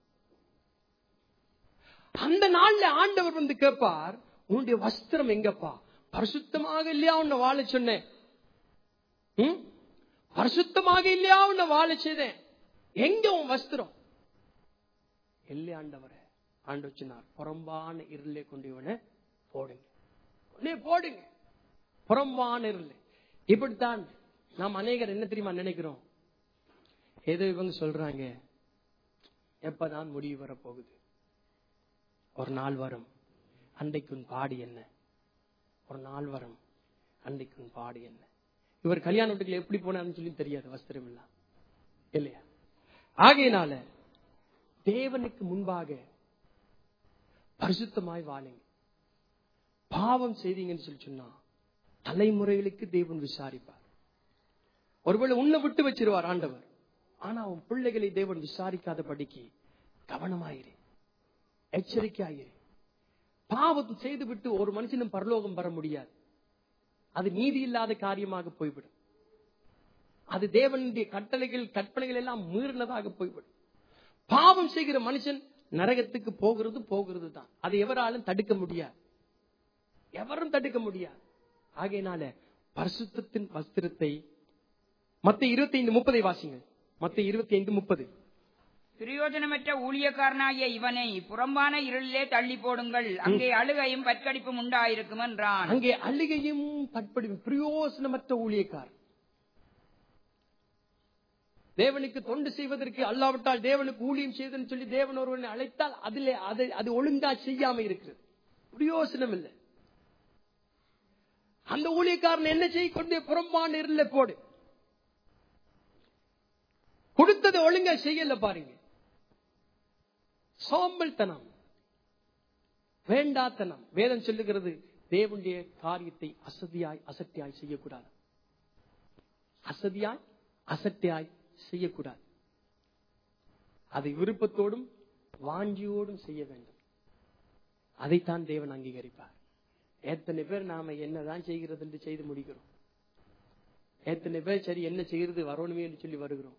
அந்த நாள்ல ஆண்டவர் வந்து கேட்பார் உன்னுடைய வஸ்திரம் எங்கப்பா பரிசுத்தமாக இல்லையா உன்னை வாழ சொன்னேன் ம்? பரிசுத்தமாக இல்லையா உன்னை வாழ செய்தேன் எங்க உன் வஸ்திரம் இல்லை ஆண்டவரே ஆண்டு சொன்னார் புறம்பான இருளை கொண்டு இவனை போடுங்க உடனே போடுங்க புறம்பான இருள் இப்படித்தான் நாம் அநேகர் என்ன தெரியுமா நினைக்கிறோம் ஏதோ இவங்க சொல்றாங்க எப்பதான் முடிவு வர போகுது ஒரு நாள் வரும் அன்றைக்கு உன் பாடு என்ன ஒரு நாள் வரும் அன்றைக்கு உன் பாடு என்ன இவர் கல்யாண வீட்டுக்குள்ள எப்படி போனார்னு சொல்லி தெரியாது வஸ்திரம் இல்ல இல்லையா ஆகையினால தேவனுக்கு முன்பாக பரிசுத்தமாய் வாழுங்க பாவம் செய்தீங்கன்னு சொல்லி சொன்னா தலைமுறைகளுக்கு தேவன் விசாரிப்பார் ஒருவேளை உன்னை விட்டு வச்சிருவார் ஆண்டவர் ஆனா உன் பிள்ளைகளை தேவன் விசாரிக்காத படிக்கு கவனமாயிரு எச்சரிக்கையாயிரு பாவத்தை செய்துவிட்டு ஒரு மனுஷனும் பரலோகம் பெற முடியாது அது நீதி இல்லாத காரியமாக போய்விடும் அது தேவனுடைய கட்டளைகள் கற்பனைகள் எல்லாம் மீறினதாக போய்விடும் பாவம் செய்கிற மனுஷன் நரகத்துக்கு போகிறது போகிறது தான் அதை எவராலும் தடுக்க முடியாது எவரும் தடுக்க முடியாது ஆகையினால பரிசுத்தத்தின் வஸ்திரத்தை மத்த இருபத்தி ஐந்து முப்பதை வாசிங்க மத்த இருபத்தி ஐந்து முப்பது பிரயோஜனமற்ற ஊழியக்காரனாகிய இவனை புறம்பான இருளிலே தள்ளி போடுங்கள் அங்கே அழுகையும் பற்கடிப்பும் உண்டாயிருக்கும் என்றான் அங்கே அழுகையும் பட்படி பிரயோசனமற்ற ஊழியக்கார் தேவனுக்கு தொண்டு செய்வதற்கு அல்லாவிட்டால் தேவனுக்கு ஊழியம் செய்தன்னு சொல்லி தேவன் ஒருவனை அழைத்தால் அதிலே அதை அது ஒழுங்கா செய்யாம இருக்கிறது பிரயோசனம் இல்லை அந்த ஊழியக்காரன் என்ன செய்ய கொண்டு புறம்பான இருள போடு கொடுத்ததை ஒழுங்கா செய்யல பாருங்க சோம்பல்தனம் வேண்டாத்தனம் வேதம் சொல்லுகிறது தேவனுடைய காரியத்தை அசதியாய் அசட்டியாய் செய்யக்கூடாது அசதியாய் அசட்டியாய் செய்யக்கூடாது அதை விருப்பத்தோடும் வாஞ்சியோடும் செய்ய வேண்டும் அதைத்தான் தேவன் அங்கீகரிப்பார் எத்தனை பேர் நாம என்னதான் செய்கிறது என்று செய்து முடிக்கிறோம் எத்தனை பேர் சரி என்ன செய்யறது வரணுமே என்று சொல்லி வருகிறோம்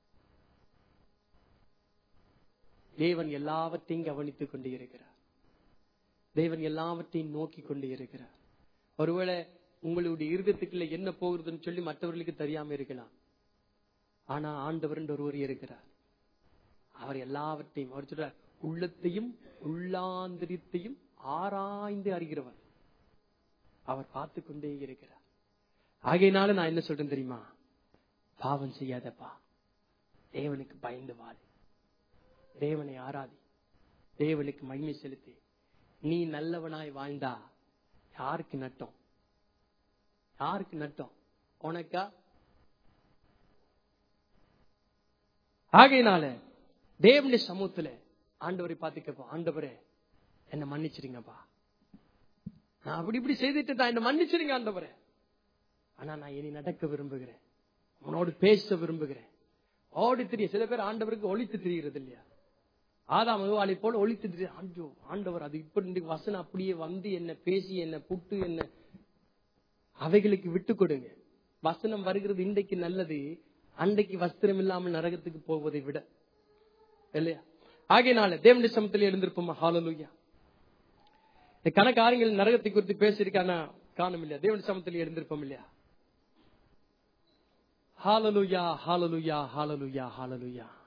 தேவன் எல்லாவற்றையும் கவனித்துக் கொண்டு இருக்கிறார் தேவன் எல்லாவற்றையும் நோக்கி கொண்டு இருக்கிறார் ஒருவேளை உங்களுடைய இருதயத்துக்குள்ள என்ன போகிறதுன்னு சொல்லி மற்றவர்களுக்கு தெரியாம இருக்கலாம் ஆனா ஆண்டவர் என்று ஒருவர் இருக்கிறார் அவர் எல்லாவற்றையும் அவர் சொல்றார் உள்ளத்தையும் உள்ளாந்திரியத்தையும் ஆராய்ந்து அறிகிறவர் அவர் பார்த்து கொண்டே இருக்கிறார் ஆகையினால நான் என்ன சொல்றேன் தெரியுமா பாவம் செய்யாதப்பா தேவனுக்கு பயந்து வாழு தேவனை ஆராதி தேவனுக்கு மகிமை செலுத்தி நீ நல்லவனாய் வாழ்ந்தா யாருக்கு நட்டம் யாருக்கு நட்டம் உனக்கா ஆகையினால தேவனுடைய சமூகத்துல ஆண்டவரை பார்த்து கேட்போம் ஆண்டவரே என்ன மன்னிச்சிருங்கப்பா நான் அப்படி இப்படி செய்துட்டு தான் என்ன மன்னிச்சிருங்க ஆண்டவரே ஆனா நான் இனி நடக்க விரும்புகிறேன் உன்னோடு பேச விரும்புகிறேன் ஓடி தெரிய சில பேர் ஆண்டவருக்கு ஒழித்து தெரிகிறது இல்லையா ஆதாம் மதுவாளி போல ஒழித்து தெரிய ஆண்டோ ஆண்டவர் அது இப்படி இந்த வசனம் அப்படியே வந்து என்ன பேசி என்ன புட்டு என்ன அவைகளுக்கு விட்டு கொடுங்க வசனம் வருகிறது இன்றைக்கு நல்லது அன்றைக்கு வஸ்திரம் இல்லாமல் நரகத்துக்கு போவதை விட இல்லையா ஆகையினால தேவனுடைய சமத்தில் எழுந்திருப்போமா ஹாலலுயா இந்த கணக்காரங்கள் நரகத்தை குறித்து பேசியிருக்கானா காணும் இல்லையா தேவனுடைய சமத்தில் எழுந்திருப்போம் இல்லையா ஹாலலுயா ஹாலலுயா ஹாலலுயா ஹாலலுயா